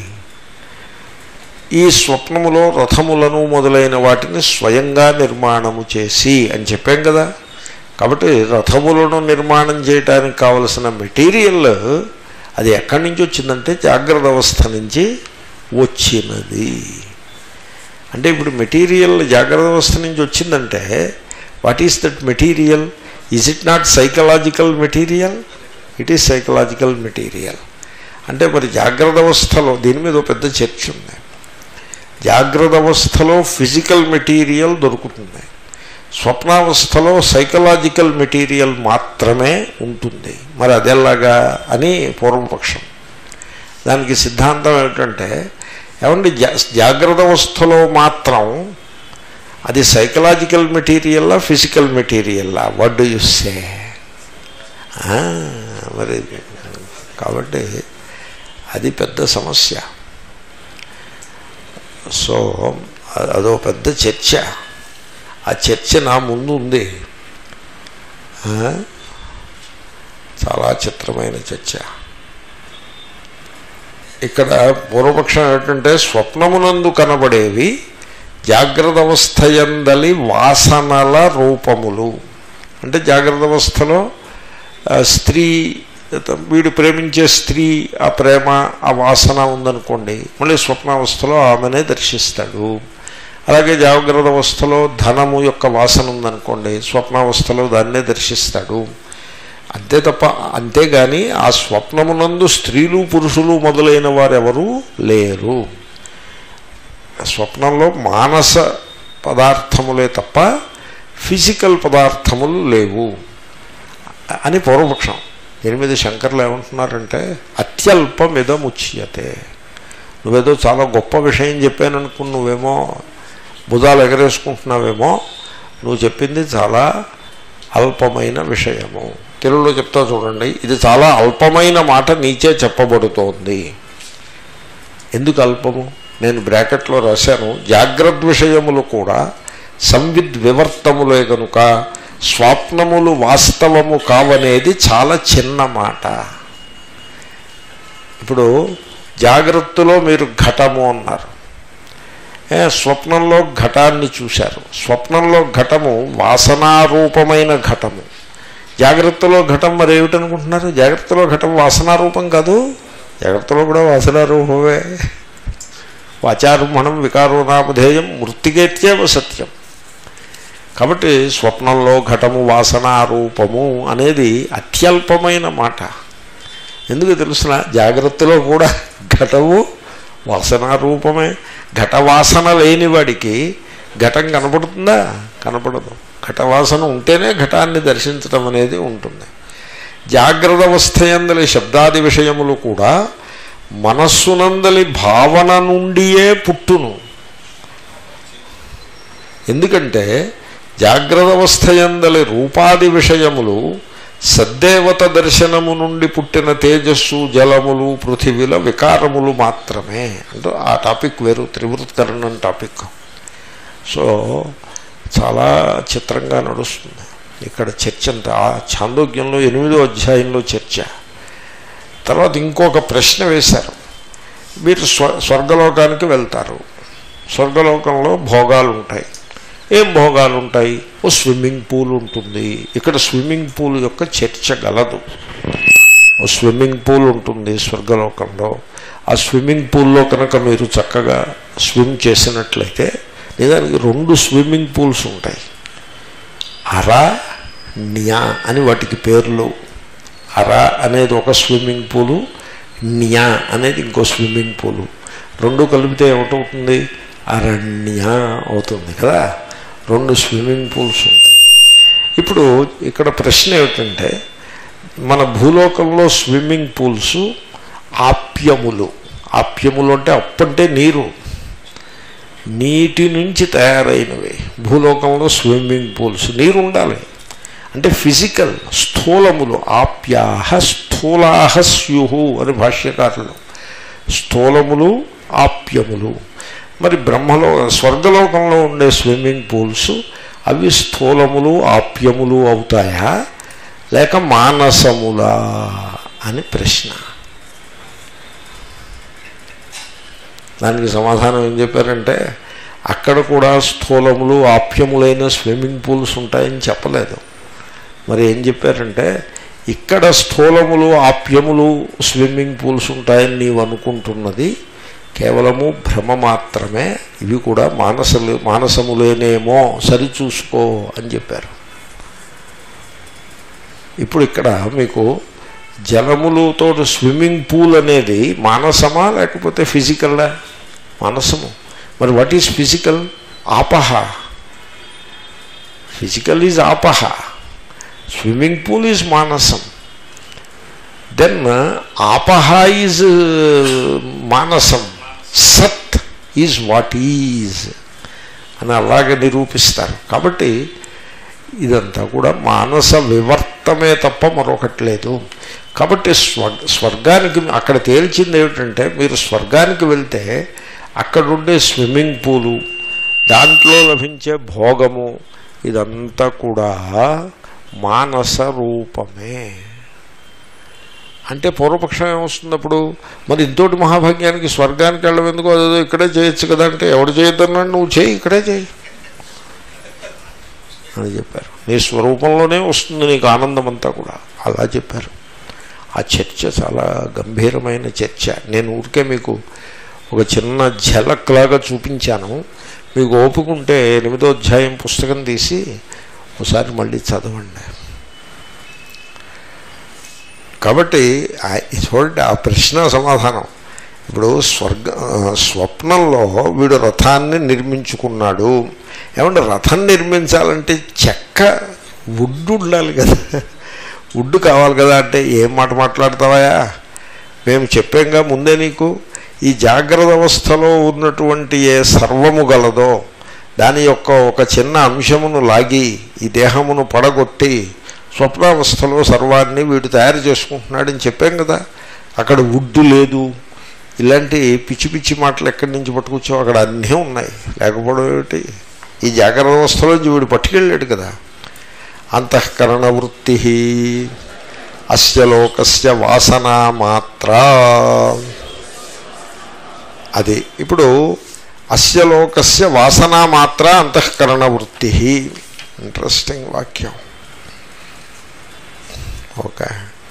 ఈ స్వప్నములో రథములను మొదలైన వాటిని స్వయంగా నిర్మాణము చేసి అని చెప్పాం కదా కాబట్టి రథములను నిర్మాణం చేయడానికి కావలసిన మెటీరియల్ అది ఎక్కడి నుంచి వచ్చిందంటే జాగ్రత్త అవస్థ నుంచి వచ్చినది అంటే ఇప్పుడు మెటీరియల్ జాగ్రత్త అవస్థ నుంచి వచ్చిందంటే what is that material is it not psychological material it is psychological material అంటే మరి జాగ్రత్త అవస్థలో దీని మీద ఒక పెద్ద చర్చ ఉంది జాగ్రత్త అవస్థలో ఫిజికల్ మెటీరియల్ దొరుకుతుంది స్వప్నావస్థలో సైకలాజికల్ మెటీరియల్ మాత్రమే ఉంటుంది మరి అదెలాగా అని పూర్వపక్షం దానికి సిద్ధాంతం ఏమిటంటే ఏమండి జా జాగ్రత్త అవస్థలో మాత్రం అది సైకలాజికల్ మెటీరియల్లా ఫిజికల్ మెటీరియల్లా వడ్ యు సే మరి కాబట్టి అది పెద్ద సమస్య సో అదో పెద్ద చర్చ ఆ చర్చ నా ముందు ఉంది చాలా చిత్రమైన చర్చ ఇక్కడ పూర్వపక్షం ఏమిటంటే స్వప్నమునందు కనబడేవి జాగ్రత్త అవస్థయందలి వాసనల రూపములు అంటే జాగ్రత్త అవస్థలో స్త్రీ వీడు ప్రేమించే స్త్రీ ఆ ప్రేమ ఆ వాసన ఉందనుకోండి మళ్ళీ స్వప్నావస్థలో ఆమెనే దర్శిస్తాడు అలాగే జాగ్రత్త అవస్థలో ధనము యొక్క వాసన ఉందనుకోండి స్వప్నావస్థలో దాన్నే దర్శిస్తాడు అంతే తప్ప అంతేగాని ఆ స్వప్నమునందు స్త్రీలు పురుషులు మొదలైన వారెవరూ లేరు స్వప్నంలో మానస పదార్థములే తప్ప ఫిజికల్ పదార్థములు లేవు అని పూర్వపక్షం దీని మీద శంకర్లు ఏమంటున్నారంటే అత్యల్పమిదముచ్యతే నువ్వేదో చాలా గొప్ప విషయం చెప్పాను అనుకుని నువ్వేమో భుజాలు ఎగరేసుకుంటున్నావేమో నువ్వు చెప్పింది చాలా అల్పమైన విషయము తెలుగులో చెప్తా చూడండి ఇది చాలా అల్పమైన మాట నీచే చెప్పబడుతోంది ఎందుకు అల్పము నేను బ్రాకెట్లో రాశాను జాగ్రత్త విషయములు కూడా సంవిద్ వివర్తములే కనుక స్వాప్నములు వాస్తవము కావనేది చాలా చిన్న మాట ఇప్పుడు జాగ్రత్తలో మీరు ఘటము అన్నారు స్వప్నంలో ఘటాన్ని చూశారు స్వప్నంలో ఘటము వాసనారూపమైన ఘటము జాగ్రత్తలో ఘటం మరి ఏమిటనుకుంటున్నారు జాగ్రత్తలో ఘటం వాసనారూపం కాదు జాగ్రత్తలో కూడా వాసనారూపమే వాచారుమణం వికారో నామధేయం మృతికేత్యేవ సత్యం కాబట్టి స్వప్నంలో ఘటము వాసన రూపము అనేది అత్యల్పమైన మాట ఎందుకు తెలుసిన జాగ్రత్తలో కూడా ఘటము వాసన రూపమే ఘటవాసన లేని వాడికి ఘటం కనపడుతుందా కనపడదు ఘటవాసన ఉంటేనే ఘటాన్ని దర్శించడం అనేది ఉంటుంది జాగ్రత్త అవస్థయందలి శబ్దాది విషయములు కూడా మనస్సునందలి భావన నుండియే పుట్టును ఎందుకంటే జాగ్రత్త అవస్థయందలి రూపాది విషయములు సద్దేవత దర్శనము నుండి పుట్టిన తేజస్సు జలములు పృథివీల వికారములు మాత్రమే అంటే ఆ టాపిక్ వేరు త్రివృత్కరణం టాపిక్ సో చాలా చిత్రంగా నడుస్తుంది ఇక్కడ చర్చ అంతా ఆ చాందోగ్యంలో ఎనిమిదో అధ్యాయంలో చర్చ తర్వాత ఇంకొక ప్రశ్న వేశారు మీరు స్వ స్వర్గలోకానికి వెళ్తారు స్వర్గలోకంలో భోగాలు ఉంటాయి ఏం భోగాలు ఉంటాయి ఓ స్విమ్మింగ్ పూల్ ఉంటుంది ఇక్కడ స్విమ్మింగ్ పూల్ యొక్క చర్చ గలదు ఓ స్విమ్మింగ్ పూల్ ఉంటుంది స్వర్గలోకంలో ఆ స్విమ్మింగ్ పూల్లో కనుక మీరు చక్కగా స్విమ్ చేసినట్లయితే నిజానికి రెండు స్విమ్మింగ్ పూల్స్ ఉంటాయి అరా న్యా అని వాటికి పేర్లు అరా అనేది ఒక స్విమ్మింగ్ పూలు న్యా అనేది ఇంకో స్విమ్మింగ్ పూలు రెండు కలిపితే ఏమిటవుతుంది అరణ్య అవుతుంది కదా రెండు స్విమ్మింగ్ పూల్స్ ఉంటాయి ఇప్పుడు ఇక్కడ ప్రశ్న ఏమిటంటే మన భూలోకంలో స్విమ్మింగ్ పూల్స్ ఆప్యములు ఆప్యములు అంటే అప్పంటే నీరు నీటి నుంచి తయారైనవి భూలోకంలో స్విమ్మింగ్ పూల్స్ నీరు ఉండాలి అంటే ఫిజికల్ స్థూలములు ఆప్యాహ స్థూలాహ స్యుహు అని భాష్యకారులు స్థూలములు ఆప్యములు మరి బ్రహ్మలో స్వర్గలోకంలో ఉండే స్విమ్మింగ్ పూల్స్ అవి స్థూలములు ఆప్యములు అవుతాయా లేక మానసములా అని ప్రశ్న దానికి సమాధానం ఏం చెప్పారంటే అక్కడ కూడా స్థూలములు ఆప్యములైన స్విమ్మింగ్ పూల్స్ ఉంటాయని చెప్పలేదు మరి ఏం చెప్పారంటే ఇక్కడ స్థూలములు ఆప్యములు స్విమ్మింగ్ పూల్స్ ఉంటాయని నీవు అనుకుంటున్నది కేవలము భ్రమ మాత్రమే ఇవి కూడా మానసలు మానసములేనేమో సరిచూసుకో అని చెప్పారు ఇప్పుడు ఇక్కడ మీకు జలములతో స్విమ్మింగ్ పూల్ అనేది మానసమా లేకపోతే ఫిజికల్లా మానసము మరి వాట్ ఈజ్ ఫిజికల్ ఆపహ ఫిజికల్ ఈజ్ ఆపహ స్విమ్మింగ్ పూల్ ఈజ్ మానసం దెన్ ఆపహ ఈజ్ మానసం సత్ ఈజ్ వాట్ ఈజ్ అని అలాగే నిరూపిస్తారు కాబట్టి ఇదంతా కూడా మానస వివర్తమే తప్ప మరొకటి లేదు కాబట్టి స్వ స్వర్గానికి అక్కడ తేల్చింది ఏమిటంటే మీరు స్వర్గానికి వెళ్తే అక్కడుండే స్విమ్మింగ్ పూలు దాంట్లో లభించే భోగము ఇదంతా కూడా మానస రూపమే అంటే పూర్వపక్షం ఏమొస్తుంది అప్పుడు మరి ఇంతోటి మహాభాగ్యానికి స్వర్గానికి వెళ్ళడం ఎందుకు అదేదో ఇక్కడే చేయొచ్చు కదా అంటే ఎవడు చేయొద్దన్నాడు నువ్వు చేయి ఇక్కడే చేయి అని చెప్పారు నీ స్వరూపంలోనే వస్తుంది నీకు ఆనందం అంతా కూడా అలా చెప్పారు ఆ చర్చ చాలా గంభీరమైన చర్చ నేను ఊరికే మీకు ఒక చిన్న ఝలక్ లాగా చూపించాను మీకు ఓపుకుంటే ఎనిమిదో అధ్యాయం పుస్తకం తీసి ఒకసారి మళ్ళీ చదవండి కాబట్టి చూడండి ఆ ప్రశ్న సమాధానం ఇప్పుడు స్వర్గ స్వప్నంలో వీడు రథాన్ని నిర్మించుకున్నాడు ఏమంటే రథం నిర్మించాలంటే చెక్క వుడ్డు ఉండాలి కదా వుడ్డు కావాలి కదా అంటే ఏం మాట మాట్లాడతావా మేము చెప్పాంగా ముందే నీకు ఈ జాగ్రత్త అవస్థలో ఉన్నటువంటి ఏ సర్వము గలదో దాని యొక్క ఒక చిన్న అంశమును లాగి ఈ దేహమును పడగొట్టి స్వప్నావస్థలో సర్వాన్ని వీడు తయారు చేసుకుంటున్నాడని చెప్పాం కదా అక్కడ వుడ్డు లేదు ఇలాంటి పిచ్చి పిచ్చి మాటలు ఎక్కడి నుంచి పట్టుకొచ్చావు అక్కడ అన్నీ ఉన్నాయి లేకపోవడం ఏమిటి ఈ జాగ్రత్త అవస్థలోంచి వీడు పట్టుకెళ్ళాడు కదా అంతఃకరణ వృత్తి అస్య లోకస్య వాసన మాత్ర అది ఇప్పుడు అస్య లోకస్య వాసన మాత్ర అంతఃకరణ వృత్తి ఇంట్రెస్టింగ్ వాక్యం ఓకే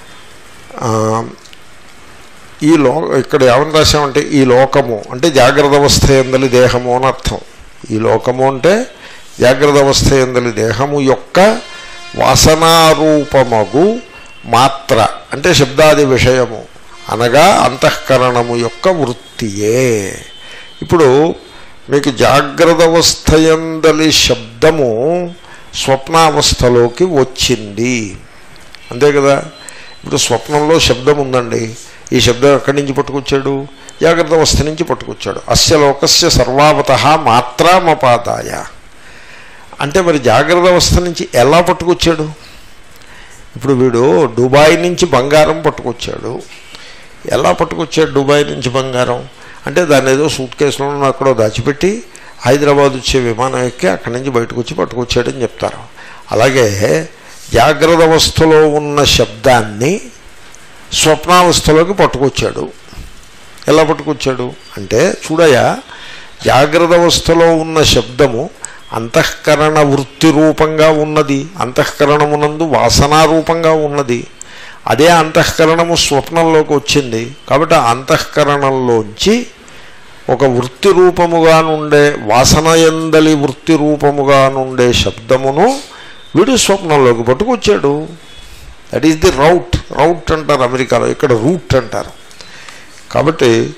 ఈ లో ఇక్కడ ఏమని రాశామంటే ఈ లోకము అంటే జాగ్రత్త అవస్థ ఎందలి దేహము అని అర్థం ఈ లోకము అంటే జాగ్రత్త అవస్థ ఎందలి దేహము యొక్క వాసనారూపమగు మాత్ర అంటే శబ్దాది విషయము అనగా అంతఃకరణము యొక్క వృత్తియే ఇప్పుడు మీకు జాగ్రత్త అవస్థ ఎందలి శబ్దము స్వప్నావస్థలోకి వచ్చింది అంతే కదా ఇప్పుడు స్వప్నంలో శబ్దం ఉందండి ఈ శబ్దం ఎక్కడి నుంచి పట్టుకొచ్చాడు జాగ్రత్త అవస్థ నుంచి పట్టుకొచ్చాడు అస్య లోకస్య సర్వావత మాత్రామపాదాయ అంటే మరి జాగ్రత్త అవస్థ నుంచి ఎలా పట్టుకొచ్చాడు ఇప్పుడు వీడు దుబాయ్ నుంచి బంగారం పట్టుకొచ్చాడు ఎలా పట్టుకొచ్చాడు దుబాయ్ నుంచి బంగారం అంటే దాన్ని ఏదో సూట్ కేసులో అక్కడో దాచిపెట్టి హైదరాబాద్ వచ్చే విమానం ఎక్కి అక్కడి నుంచి బయటకు వచ్చి పట్టుకొచ్చాడని చెప్తారు అలాగే జాగ్రత్త అవస్థలో ఉన్న శబ్దాన్ని స్వప్నావస్థలోకి పట్టుకొచ్చాడు ఎలా పట్టుకొచ్చాడు అంటే చూడయా జాగ్రత్త అవస్థలో ఉన్న శబ్దము అంతఃకరణ వృత్తి రూపంగా ఉన్నది అంతఃకరణమునందు వాసనారూపంగా ఉన్నది అదే అంతఃకరణము స్వప్నంలోకి వచ్చింది కాబట్టి ఆ అంతఃకరణంలోంచి ఒక వృత్తి రూపముగా నుండే వాసన ఎందలి వృత్తి రూపముగా నుండే శబ్దమును వీడు స్వప్నంలోకి పట్టుకొచ్చాడు that is the route route అంటారు అమెరికాలో ఇక్కడ రూట్ అంటారు కాబట్టి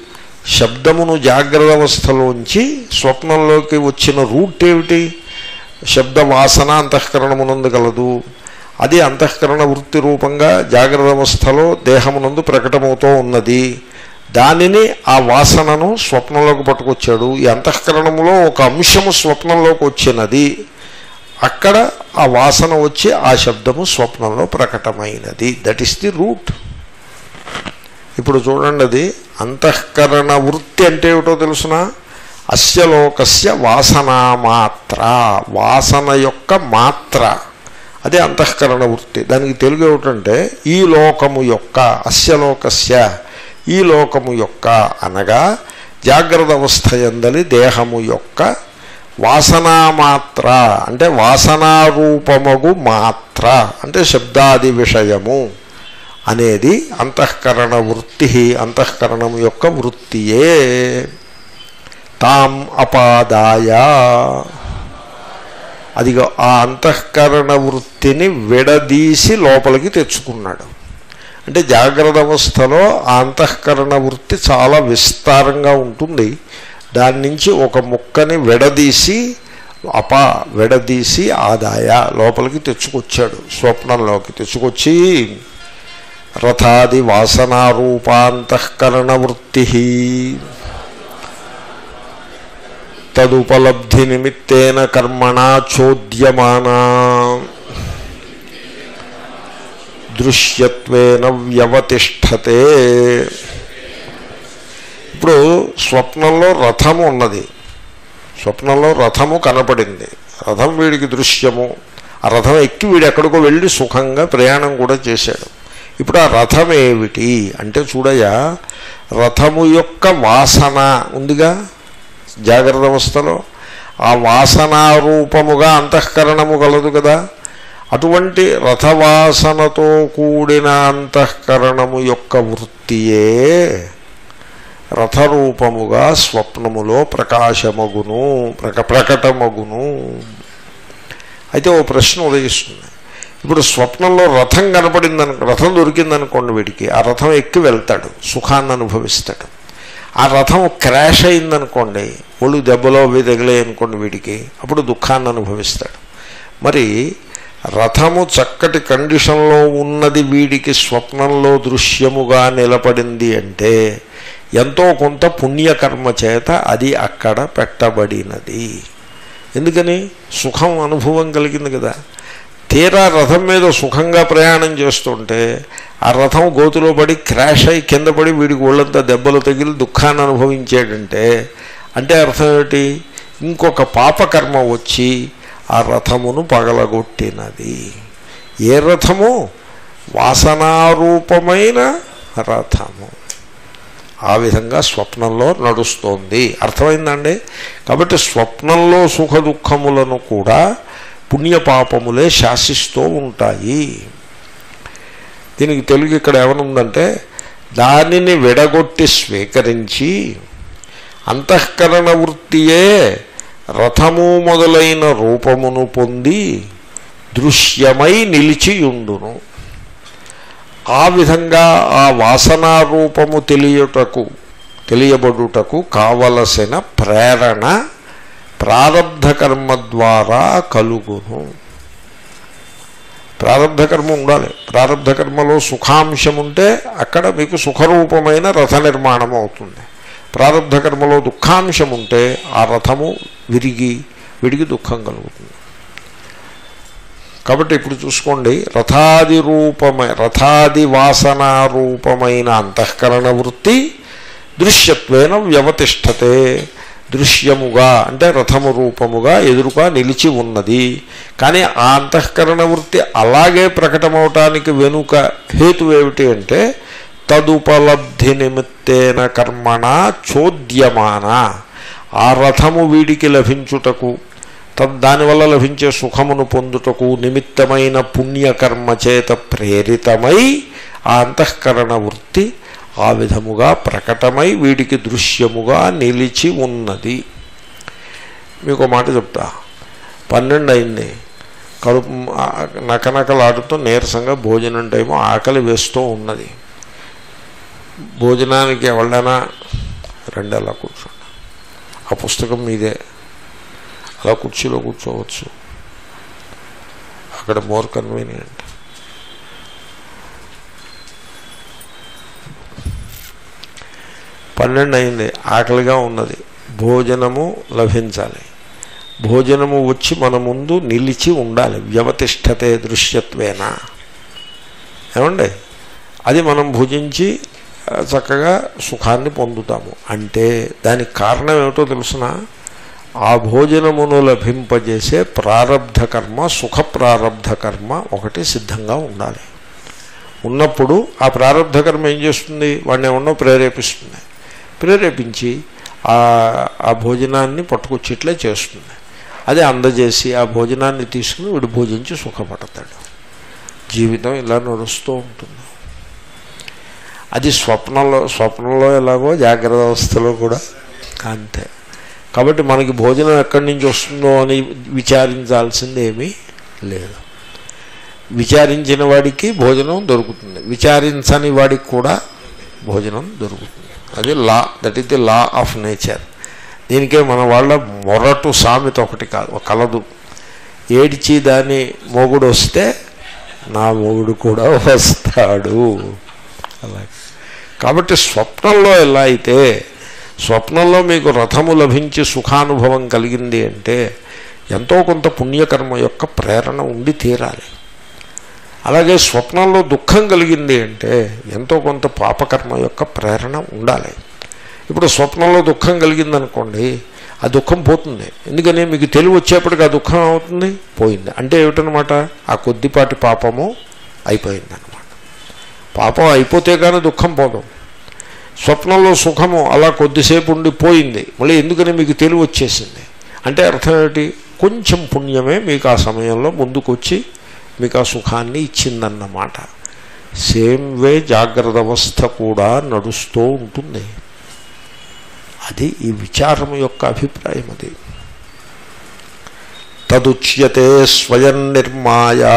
శబ్దమును జాగ్రత్త అవస్థలోంచి స్వప్నంలోకి వచ్చిన రూట్ ఏమిటి శబ్ద వాసన అంతఃకరణమునందు కలదు అది అంతఃకరణ వృత్తి రూపంగా జాగ్రత్త అవస్థలో దేహమునందు ప్రకటమవుతూ ఉన్నది దానిని ఆ వాసనను స్వప్నంలోకి పట్టుకొచ్చాడు ఈ అంతఃకరణములో ఒక అంశము స్వప్నంలోకి వచ్చినది అక్కడ ఆ వాసన వచ్చి ఆ శబ్దము స్వప్నంలో ప్రకటమైనది దట్ ఈస్ ది రూట్ ఇప్పుడు చూడండి అది అంతఃకరణ వృత్తి అంటే ఏమిటో తెలుసిన అస్య లోకస్య వాసనా మాత్ర వాసన యొక్క మాత్ర అదే అంతఃకరణ వృత్తి దానికి తెలుగు ఏమిటంటే ఈ లోకము యొక్క అస్య లోకస్య ఈ లోకము యొక్క అనగా జాగ్రత్త అవస్థ ఎందలి దేహము యొక్క వాసనా మాత్ర అంటే వాసనారూపమగు మాత్ర అంటే శబ్దాది విషయము అనేది అంతఃకరణ వృత్తి అంతఃకరణం యొక్క వృత్తియే తాం అపాదాయ అదిగో ఆ అంతఃకరణ వృత్తిని విడదీసి లోపలికి తెచ్చుకున్నాడు అంటే జాగ్రత్త అవస్థలో ఆ అంతఃకరణ వృత్తి చాలా విస్తారంగా ఉంటుంది దాని నుంచి ఒక ముక్కని విడదీసి అప విడదీసి ఆదాయ లోపలికి తెచ్చుకొచ్చాడు స్వప్నంలోకి తెచ్చుకొచ్చి రథాది వాసనారూపాంతఃకరణ వృత్తి తదుపలబ్ధి నిమిత్తేన కర్మణ చోద్యమానా దృశ్యత్వేన వ్యవతిష్టతే ఇప్పుడు స్వప్నంలో రథము ఉన్నది స్వప్నంలో రథము కనపడింది రథం వీడికి దృశ్యము ఆ రథం ఎక్కి వీడు ఎక్కడికో వెళ్ళి సుఖంగా ప్రయాణం కూడా చేశాడు ఇప్పుడు ఆ రథం ఏమిటి అంటే చూడయా రథము యొక్క వాసన ఉందిగా జాగ్రత్త అవస్థలో ఆ వాసనారూపముగా అంతఃకరణము కలదు కదా అటువంటి రథవాసనతో కూడిన అంతఃకరణము యొక్క వృత్తియే రథరూపముగా స్వప్నములో ప్రకాశమగును ప్రక ప్రకటమగును అయితే ఓ ప్రశ్న ఉదయిస్తుంది ఇప్పుడు స్వప్నంలో రథం కనపడిందని రథం దొరికిందనుకోండి వీడికి ఆ రథం ఎక్కి వెళ్తాడు సుఖాన్ని అనుభవిస్తాడు ఆ రథం క్రాష్ అయిందనుకోండి ఒళ్ళు దెబ్బలో అవి తగిలాయి అనుకోండి వీడికి అప్పుడు దుఃఖాన్ని అనుభవిస్తాడు మరి రథము చక్కటి కండిషన్లో ఉన్నది వీడికి స్వప్నంలో దృశ్యముగా నిలబడింది అంటే ఎంతో కొంత పుణ్యకర్మ చేత అది అక్కడ పెట్టబడినది ఎందుకని సుఖం అనుభవం కలిగింది కదా తీరా రథం మీద సుఖంగా ప్రయాణం చేస్తుంటే ఆ రథం గోతులో పడి క్రాష్ అయి కింద పడి వీడికి ఒళ్ళంతా దెబ్బలు తగిలి దుఃఖాన్ని అనుభవించాడంటే అంటే అర్థం ఏమిటి ఇంకొక పాపకర్మ వచ్చి ఆ రథమును పగలగొట్టినది ఏ రథము వాసనారూపమైన రథము ఆ విధంగా స్వప్నంలో నడుస్తోంది అర్థమైందండి కాబట్టి స్వప్నంలో సుఖ దుఃఖములను కూడా పుణ్యపాపములే శాసిస్తూ ఉంటాయి దీనికి తెలుగు ఇక్కడ ఏమనుందంటే దానిని విడగొట్టి స్వీకరించి అంతఃకరణ వృత్తియే రథము మొదలైన రూపమును పొంది దృశ్యమై నిలిచియుండును ఆ విధంగా ఆ వాసనా రూపము తెలియుటకు తెలియబడుటకు కావలసిన ప్రేరణ ప్రారబ్ధ కర్మ ద్వారా కలుగును ప్రారబ్ధ కర్మ ఉండాలి ప్రారబ్ధ కర్మలో సుఖాంశం ఉంటే అక్కడ మీకు సుఖరూపమైన రథ నిర్మాణం అవుతుంది ప్రారబ్ధ కర్మలో దుఃఖాంశం ఉంటే ఆ రథము విరిగి విడిగి దుఃఖం కలుగుతుంది కాబట్టి ఇప్పుడు చూసుకోండి రథాది రూపమై రథాది వాసనా రూపమైన అంతఃకరణ వృత్తి దృశ్యత్వేన వ్యవతిష్టతే దృశ్యముగా అంటే రథము రూపముగా ఎదురుగా నిలిచి ఉన్నది కానీ ఆ అంతఃకరణ వృత్తి అలాగే ప్రకటమవటానికి వెనుక హేతు ఏమిటి అంటే తదుపలబ్ధి నిమిత్తేన కర్మణ చోద్యమాన ఆ రథము వీడికి లభించుటకు తద్ దానివల్ల లభించే సుఖమును పొందుటకు నిమిత్తమైన పుణ్యకర్మ చేత ప్రేరితమై ఆ అంతఃకరణ వృత్తి ఆ విధముగా ప్రకటమై వీడికి దృశ్యముగా నిలిచి ఉన్నది మీకు మాట చెప్తా పన్నెండు అయింది కడుపు నకనకలాడుతూ నీరసంగా భోజనం టైము ఆకలి వేస్తూ ఉన్నది భోజనానికి ఎవరైనా రండి అలా కూర్చోండి ఆ పుస్తకం మీదే అలా కుర్చీలో కూర్చోవచ్చు అక్కడ మోర్ కన్వీనియంట్ పన్నెండు అయింది ఆకలిగా ఉన్నది భోజనము లభించాలి భోజనము వచ్చి మన ముందు నిలిచి ఉండాలి వ్యవతిష్టతే దృశ్యత్వేనా ఏమండి అది మనం భుజించి ఆ, చక్కగా సుఖాన్ని పొందుతాము అంటే దానికి కారణం ఏమిటో తెలుసిన ఆ భోజనమును లభింపజేసే ప్రారబ్ధ కర్మ సుఖ ప్రారబ్ధ కర్మ ఒకటి సిద్ధంగా ఉండాలి ఉన్నప్పుడు ఆ ప్రారబ్ధ కర్మ ఏం చేస్తుంది వాడిని ఏమన్నా ప్రేరేపిస్తుంది ప్రేరేపించి ఆ ఆ భోజనాన్ని పట్టుకొచ్చిట్లే చేస్తుంది అది అందజేసి ఆ భోజనాన్ని తీసుకుని వీడు భోజించి సుఖపడతాడు జీవితం ఇలా నడుస్తూ ఉంటుంది అది స్వప్నంలో స్వప్నంలో ఎలాగో జాగ్రత్త అవస్థలో కూడా అంతే కాబట్టి మనకి భోజనం ఎక్కడి నుంచి వస్తుందో అని విచారించాల్సింది ఏమీ లేదు విచారించిన వాడికి భోజనం దొరుకుతుంది విచారించని వాడికి కూడా భోజనం దొరుకుతుంది అది law that is the law of nature దీనికే మన వాళ్ళ మొరటు సామెత ఒకటి కాదు కలదు ఏడిచి దాని మొగుడు వస్తే నా మొగుడు కూడా వస్తాడు అలాగే కాబట్టి స్వప్నంలో ఎలా అయితే స్వప్నంలో మీకు రథము లభించి సుఖానుభవం కలిగింది అంటే ఎంతో కొంత పుణ్యకర్మ యొక్క ప్రేరణ ఉండి తీరాలి అలాగే స్వప్నంలో దుఃఖం కలిగింది అంటే ఎంతో కొంత పాపకర్మ యొక్క ప్రేరణ ఉండాలి ఇప్పుడు స్వప్నంలో దుఃఖం కలిగిందనుకోండి ఆ దుఃఖం పోతుంది ఎందుకని మీకు తెలివి వచ్చేప్పటికి ఆ దుఃఖం అవుతుంది పోయింది అంటే ఏమిటనమాట ఆ కొద్దిపాటి పాపము అయిపోయిందనమాట పాపం అయిపోతే కానీ దుఃఖం పోదు స్వప్నంలో సుఖము అలా కొద్దిసేపు ఉండి పోయింది మళ్ళీ ఎందుకని మీకు తెలివి వచ్చేసింది అంటే అర్థం ఏమిటి కొంచెం పుణ్యమే మీకు ఆ సమయంలో ముందుకొచ్చి మీకు ఆ సుఖాన్ని ఇచ్చిందన్నమాట సేమ్ వే జాగ్రత్త అవస్థ కూడా నడుస్తూ ఉంటుంది అది ఈ విచారం యొక్క అభిప్రాయం అది తదుచ్యతే స్వయం నిర్మాయ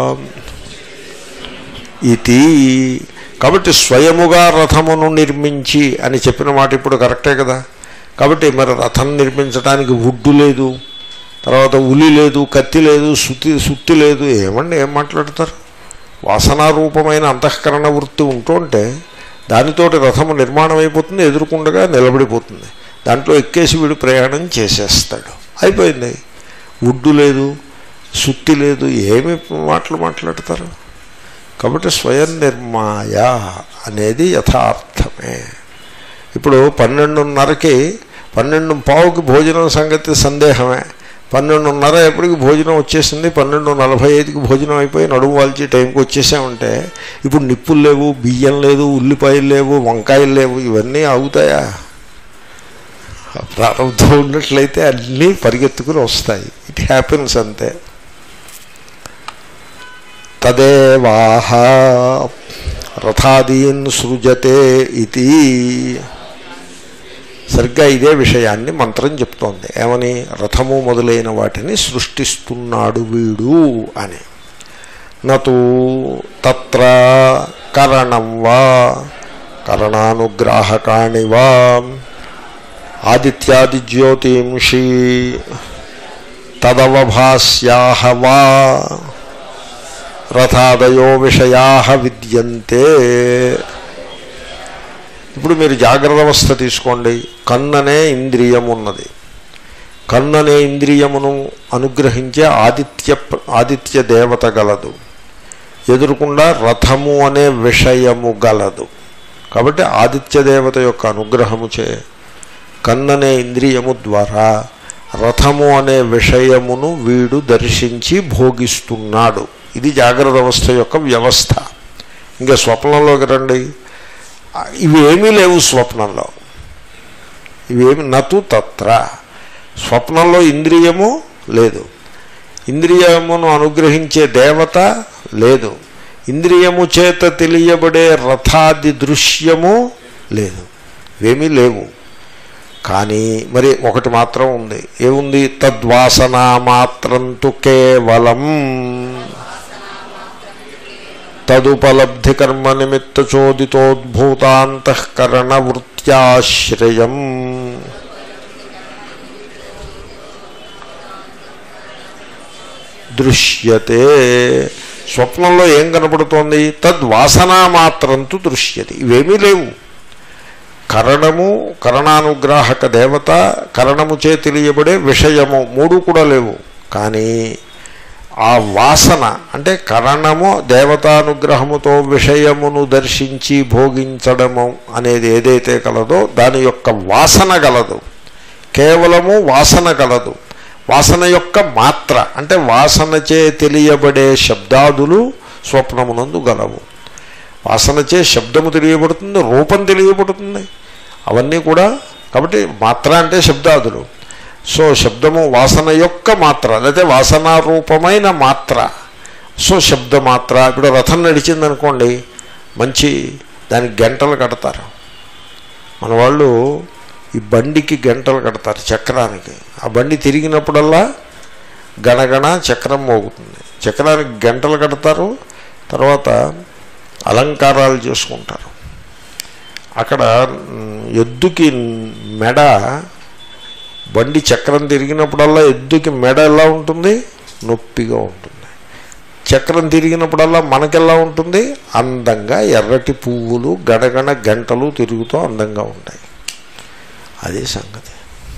ఇది కాబట్టి స్వయముగా రథమును నిర్మించి అని చెప్పిన మాట ఇప్పుడు కరెక్టే కదా కాబట్టి మరి రథం నిర్మించడానికి వుడ్డు లేదు తర్వాత ఉలి లేదు కత్తి లేదు సుత్తి సుత్తి లేదు ఏమండి ఏం మాట్లాడతారు వాసనారూపమైన అంతఃకరణ వృత్తి ఉంటుంటే దానితోటి రథము నిర్మాణం అయిపోతుంది ఎదురుకుండగా నిలబడిపోతుంది దాంట్లో ఎక్కేసి వీడు ప్రయాణం చేసేస్తాడు అయిపోయింది వుడ్డు లేదు సుత్తి లేదు ఏమి మాటలు మాట్లాడతారు కాబట్టి స్వయం నిర్మాయ అనేది యథార్థమే ఇప్పుడు పన్నెండున్నరకి పన్నెండు పావుకి భోజనం సంగతి సందేహమే పన్నెండున్నర ఎప్పటికి భోజనం వచ్చేసింది పన్నెండు నలభై ఐదుకి భోజనం అయిపోయి నడుము వాల్చి టైంకి వచ్చేసామంటే ఇప్పుడు నిప్పులు లేవు బియ్యం లేదు ఉల్లిపాయలు లేవు వంకాయలు లేవు ఇవన్నీ అవుతాయా ప్రారంభం ఉన్నట్లయితే అన్నీ పరిగెత్తుకుని వస్తాయి ఇట్ హ్యాపెన్స్ అంతే తదేవాహ రథాదీన్ సృజతే ఇది సరిగ్గా ఇదే విషయాన్ని మంత్రం చెప్తోంది ఏమని రథము మొదలైన వాటిని సృష్టిస్తున్నాడు వీడు అని నతు తత్ర కరణం వా కరణానుగ్రాహకాణి వా ఆదిత్యాది జ్యోతింషి తదవభాస్యా వా రథాదయో విషయా విద్యంతే ఇప్పుడు మీరు జాగ్రత్త అవస్థ తీసుకోండి కన్ననే ఇంద్రియం ఉన్నది కన్ననే ఇంద్రియమును అనుగ్రహించే ఆదిత్య ఆదిత్య దేవత గలదు ఎదురుకుండా రథము అనే విషయము గలదు కాబట్టి ఆదిత్య దేవత యొక్క అనుగ్రహము చే కన్ననే ఇంద్రియము ద్వారా రథము అనే విషయమును వీడు దర్శించి భోగిస్తున్నాడు ఇది జాగ్రత్త అవస్థ యొక్క వ్యవస్థ ఇంకా స్వప్నంలోకి రండి ఇవి ఏమీ లేవు స్వప్నంలో ఇవేమి నతు తత్ర స్వప్నంలో ఇంద్రియము లేదు ఇంద్రియమును అనుగ్రహించే దేవత లేదు ఇంద్రియము చేత తెలియబడే రథాది దృశ్యము లేదు ఇవేమీ లేవు కానీ మరి ఒకటి మాత్రం ఉంది ఏముంది తద్వాసనా మాత్రం తు కేవలం తదుపలబ్ధి కర్మ నిమిత్త చోదితోద్భూతాంతఃకరణ వృత్యాశ్రయం దృశ్యతే స్వప్నంలో ఏం కనపడుతోంది తద్వాసనా మాత్రంతు దృశ్యతే ఇవేమీ లేవు కరణము కరణానుగ్రాహక దేవత కరణము చే తెలియబడే విషయము మూడు కూడా లేవు కానీ ఆ వాసన అంటే కరణము దేవతానుగ్రహముతో విషయమును దర్శించి భోగించడము అనేది ఏదైతే కలదో దాని యొక్క వాసన గలదు కేవలము వాసన గలదు వాసన యొక్క మాత్ర అంటే వాసనచే తెలియబడే శబ్దాదులు స్వప్నమునందు గలవు వాసనచే శబ్దము తెలియబడుతుంది రూపం తెలియబడుతుంది అవన్నీ కూడా కాబట్టి మాత్ర అంటే శబ్దాదులు సో శబ్దము వాసన యొక్క మాత్ర లేకపోతే వాసనారూపమైన మాత్ర సో శబ్ద మాత్ర ఇప్పుడు రథం నడిచిందనుకోండి మంచి దానికి గంటలు కడతారు మన వాళ్ళు ఈ బండికి గంటలు కడతారు చక్రానికి ఆ బండి తిరిగినప్పుడల్లా గణగణ చక్రం మోగుతుంది చక్రానికి గంటలు కడతారు తర్వాత అలంకారాలు చేసుకుంటారు అక్కడ మ్, ఎద్దుకి మెడ బండి చక్రం తిరిగినప్పుడల్లా ఎద్దుకి మెడ ఎలా ఉంటుంది నొప్పిగా ఉంటుంది చక్రం తిరిగినప్పుడల్లా మనకెలా ఉంటుంది అందంగా ఎర్రటి పువ్వులు గడగడ గంటలు తిరుగుతూ అందంగా ఉంటాయి అదే సంగతి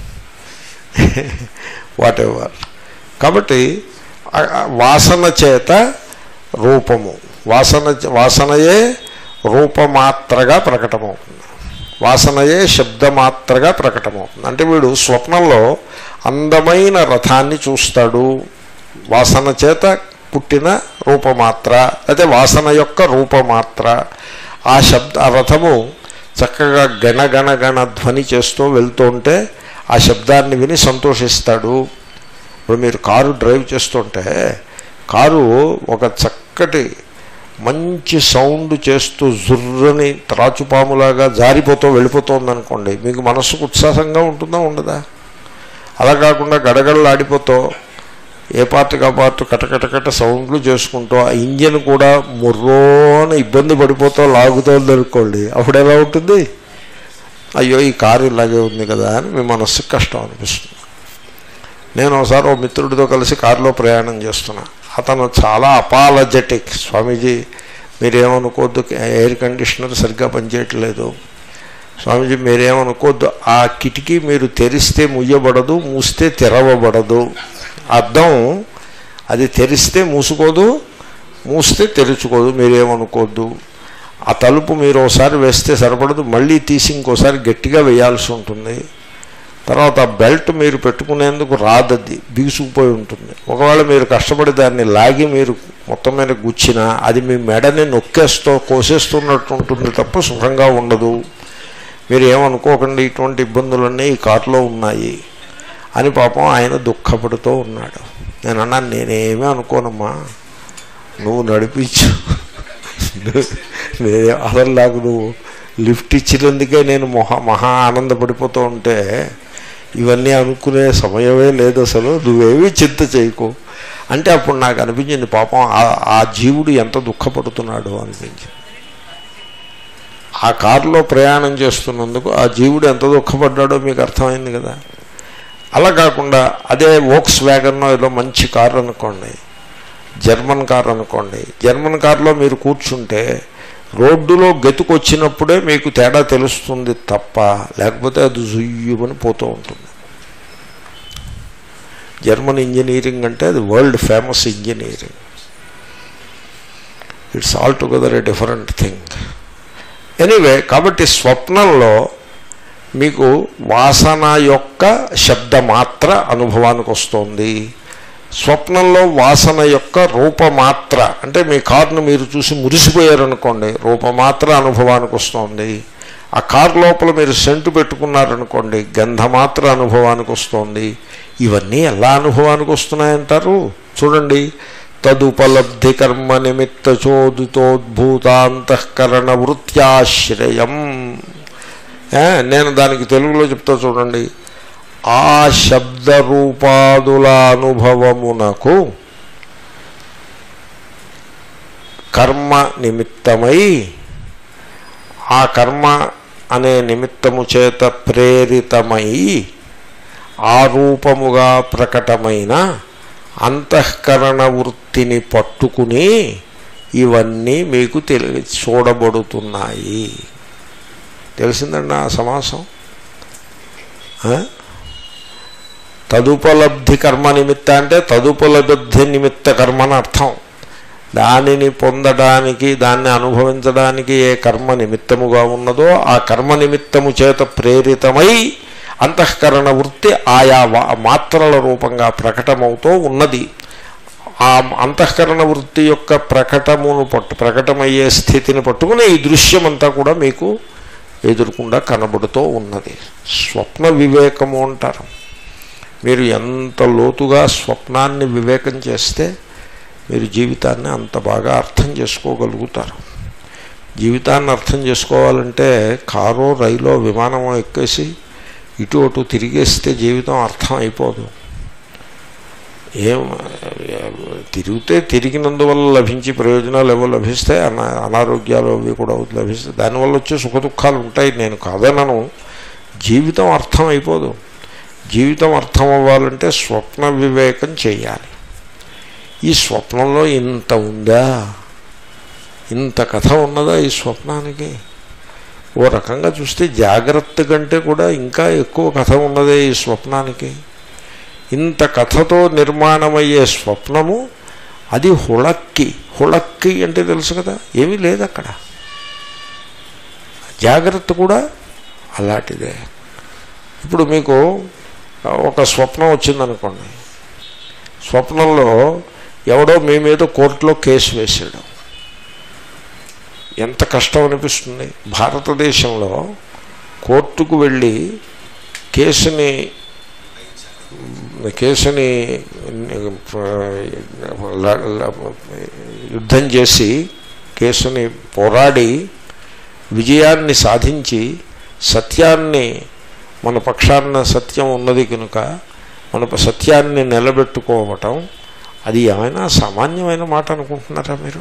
వాట్ ఎవర్ కాబట్టి ఆ- ఆ వాసన చేత రూపము వాసన వాసనయే రూపమాత్రగా ప్రకటమవుతుంది వాసనయే శబ్దమాత్రగా ప్రకటమవుతుంది అంటే వీడు స్వప్నంలో అందమైన రథాన్ని చూస్తాడు వాసన చేత పుట్టిన రూపమాత్ర అయితే వాసన యొక్క రూపమాత్ర ఆ శబ్ద ఆ రథము చక్కగా గణగణ గణ ధ్వని చేస్తూ వెళ్తుంటే ఆ శబ్దాన్ని విని సంతోషిస్తాడు ఇప్పుడు మీరు కారు డ్రైవ్ చేస్తుంటే కారు ఒక చక్కటి మంచి సౌండ్ చేస్తూ జుర్రని త్రాచుపాములాగా జారిపోతూ వెళ్ళిపోతుంది అనుకోండి మీకు మనస్సుకు ఉత్సాహంగా ఉంటుందా ఉండదా అలా కాకుండా గడగడలాడిపోతూ ఏ పార్ట్కి ఆ పార్ట్ కటకటకట సౌండ్లు చేసుకుంటూ ఆ ఇంజన్ కూడా ముర్రోన ఇబ్బంది పడిపోతూ లాగుతోంది అనుకోండి అప్పుడు ఎలా ఉంటుంది అయ్యో ఈ కారు ఇలాగే ఉంది కదా అని మీ మనస్సుకు కష్టం అనిపిస్తుంది నేను ఒకసారి ఓ మిత్రుడితో కలిసి కారులో ప్రయాణం చేస్తున్నా అతను చాలా అపాలజెటిక్ స్వామీజీ మీరేమనుకోవద్దు ఎయిర్ కండిషనర్ సరిగ్గా పనిచేయట్లేదు స్వామీజీ మీరేమనుకోవద్దు ఆ కిటికీ మీరు తెరిస్తే ముయ్యబడదు మూస్తే తెరవబడదు అద్దం అది తెరిస్తే మూసుకోదు మూస్తే తెరుచుకోదు మీరేమనుకోవద్దు ఆ తలుపు మీరు ఒకసారి వేస్తే సరిపడదు మళ్ళీ తీసి ఇంకోసారి గట్టిగా వేయాల్సి ఉంటుంది తర్వాత ఆ బెల్ట్ మీరు పెట్టుకునేందుకు రాదది బిగుసుకుపోయి ఉంటుంది ఒకవేళ మీరు కష్టపడి దాన్ని లాగి మీరు మొత్తం మీద గుచ్చినా అది మీ మెడని నొక్కేస్తూ కోసేస్తున్నట్టు ఉంటుంది తప్ప సుఖంగా ఉండదు మీరు ఏమనుకోకండి ఇటువంటి ఇబ్బందులన్నీ ఈ కారులో ఉన్నాయి అని పాపం ఆయన దుఃఖపడుతూ ఉన్నాడు నేను అన్నాను నేనేమీ అనుకోనమ్మా నువ్వు నడిపించు నేనే అసలు నాకు నువ్వు లిఫ్ట్ ఇచ్చినందుకే నేను మహా మహా ఆనందపడిపోతూ ఉంటే ఇవన్నీ అనుకునే సమయమే లేదు అసలు నువ్వేమీ చింత చేయకు అంటే అప్పుడు నాకు అనిపించింది పాపం ఆ- ఆ జీవుడు ఎంత దుఃఖపడుతున్నాడు అనిపించింది ఆ కారులో ప్రయాణం చేస్తున్నందుకు ఆ జీవుడు ఎంత దుఃఖపడ్డాడో మీకు అర్థమైంది కదా అలా కాకుండా అదే వోక్స్ వ్యాగన్నో ఏదో మంచి కారు అనుకోండి జర్మన్ కార్ అనుకోండి జర్మన్ కార్లో మీరు కూర్చుంటే రోడ్డులో గతుకొచ్చినప్పుడే మీకు తేడా తెలుస్తుంది తప్ప లేకపోతే అది జుయ్యమని పోతూ ఉంటుంది జర్మన్ ఇంజనీరింగ్ అంటే అది world famous engineering it's all together a different thing anyway కాబట్టి స్వప్నంలో మీకు వాసన యొక్క శబ్దమాత్ర అనుభవానికి వస్తుంది స్వప్నంలో వాసన యొక్క రూపమాత్ర అంటే మీ కారును మీరు చూసి మురిసిపోయారనుకోండి రూపమాత్ర అనుభవానికి వస్తుంది ఆ కారు లోపల మీరు సెంటు పెట్టుకున్నారనుకోండి గంధమాత్ర అనుభవానికి వస్తుంది ఇవన్నీ ఎలా అనుభవానికి వస్తున్నాయంటారు చూడండి తదుపలబ్ధి కర్మ నిమిత్త చోదితోద్భూతాంతఃకరణ వృత్యాశ్రయం ఏ, నేను దానికి తెలుగులో చెప్తా చూడండి ఆ శబ్ద రూపాదుల అనుభవమునకు కర్మ నిమిత్తమై ఆ కర్మ అనే నిమిత్తము చేత ప్రేరితమై ఆ రూపముగా ప్రకటమైన అంతఃకరణ వృత్తిని పట్టుకుని ఇవన్నీ మీకు తెలి చూడబడుతున్నాయి తెలిసిందండి ఆ సమాసం ఆ? తదుపలబ్ధి కర్మ నిమిత్త అంటే తదుపలబ్ధి నిమిత్త కర్మ అని అర్థం దానిని పొందడానికి దాన్ని అనుభవించడానికి ఏ కర్మ నిమిత్తముగా ఉన్నదో ఆ కర్మ నిమిత్తము చేత ప్రేరితమై అంతఃకరణ వృత్తి ఆయా వా- మాత్రల రూపంగా ప్రకటమవుతూ ఉన్నది ఆ అంతఃకరణ వృత్తి యొక్క ప్రకటమును పట్టు ప్రకటమయ్యే స్థితిని పట్టుకుని ఈ దృశ్యమంతా కూడా మీకు ఎదురుకుండా కనబడుతూ ఉన్నది స్వప్న వివేకము అంటారు మీరు ఎంత లోతుగా స్వప్నాన్ని వివేకం చేస్తే మీరు జీవితాన్ని అంత బాగా అర్థం చేసుకోగలుగుతారు జీవితాన్ని అర్థం చేసుకోవాలంటే కారో రైలో విమానమో ఎక్కేసి ఇటు అటు తిరిగేస్తే జీవితం అర్థం అయిపోదు ఏం తిరిగితే తిరిగినందువల్ల లభించే ప్రయోజనాలు ఏవో లభిస్తాయి అనా అనారోగ్యాలు అవి కూడా లభిస్తాయి దానివల్ల వచ్చే సుఖ దుఃఖాలు ఉంటాయి నేను కాదనను జీవితం అర్థం అయిపోదు జీవితం అర్థం అవ్వాలంటే స్వప్న వివేకం చేయాలి ఈ స్వప్నంలో ఇంత ఉందా ఇంత కథ ఉన్నదా ఈ స్వప్నానికి ఓ రకంగా చూస్తే జాగ్రత్త కంటే కూడా ఇంకా ఎక్కువ కథ ఉన్నదే ఈ స్వప్నానికి ఇంత కథతో నిర్మాణమయ్యే స్వప్నము అది హుళక్కి హుళక్కి అంటే తెలుసు కదా ఏమీ లేదు అక్కడ జాగ్రత్త కూడా అలాంటిదే ఇప్పుడు మీకు ఒక స్వప్నం వచ్చిందనుకోండి స్వప్నంలో ఎవడో మీ మీద కోర్టులో కేసు వేసాడు ఎంత కష్టం అనిపిస్తుంది భారతదేశంలో కోర్టుకు వెళ్ళి కేసుని కేసుని ల- ల- యుద్ధం చేసి కేసుని పోరాడి విజయాన్ని సాధించి సత్యాన్ని మన పక్షాన్న సత్యం ఉన్నది కనుక మన సత్యాన్ని నిలబెట్టుకోవటం అది ఏమైనా సామాన్యమైన మాట అనుకుంటున్నారా మీరు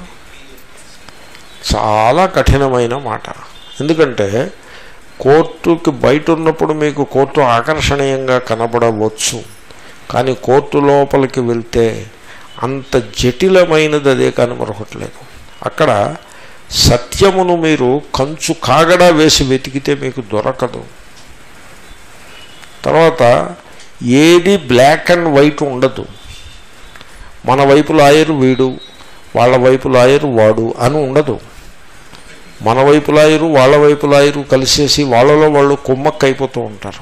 చాలా కఠినమైన మాట ఎందుకంటే కోర్టుకి బయట ఉన్నప్పుడు మీకు కోర్టు ఆకర్షణీయంగా కనబడవచ్చు కానీ కోర్టు లోపలికి వెళ్తే అంత జటిలమైనది అదే కనబడట్లేదు అక్కడ సత్యమును మీరు కంచు కాగడా వేసి వెతికితే మీకు దొరకదు తర్వాత ఏది బ్లాక్ అండ్ వైట్ ఉండదు మన వైపు లాయరు వీడు వాళ్ళ వైపు లాయరు వాడు అని ఉండదు మన వైపు లాయరు వాళ్ళ వైపు లాయరు కలిసేసి వాళ్ళలో వాళ్ళు కుమ్మక్క అయిపోతూ ఉంటారు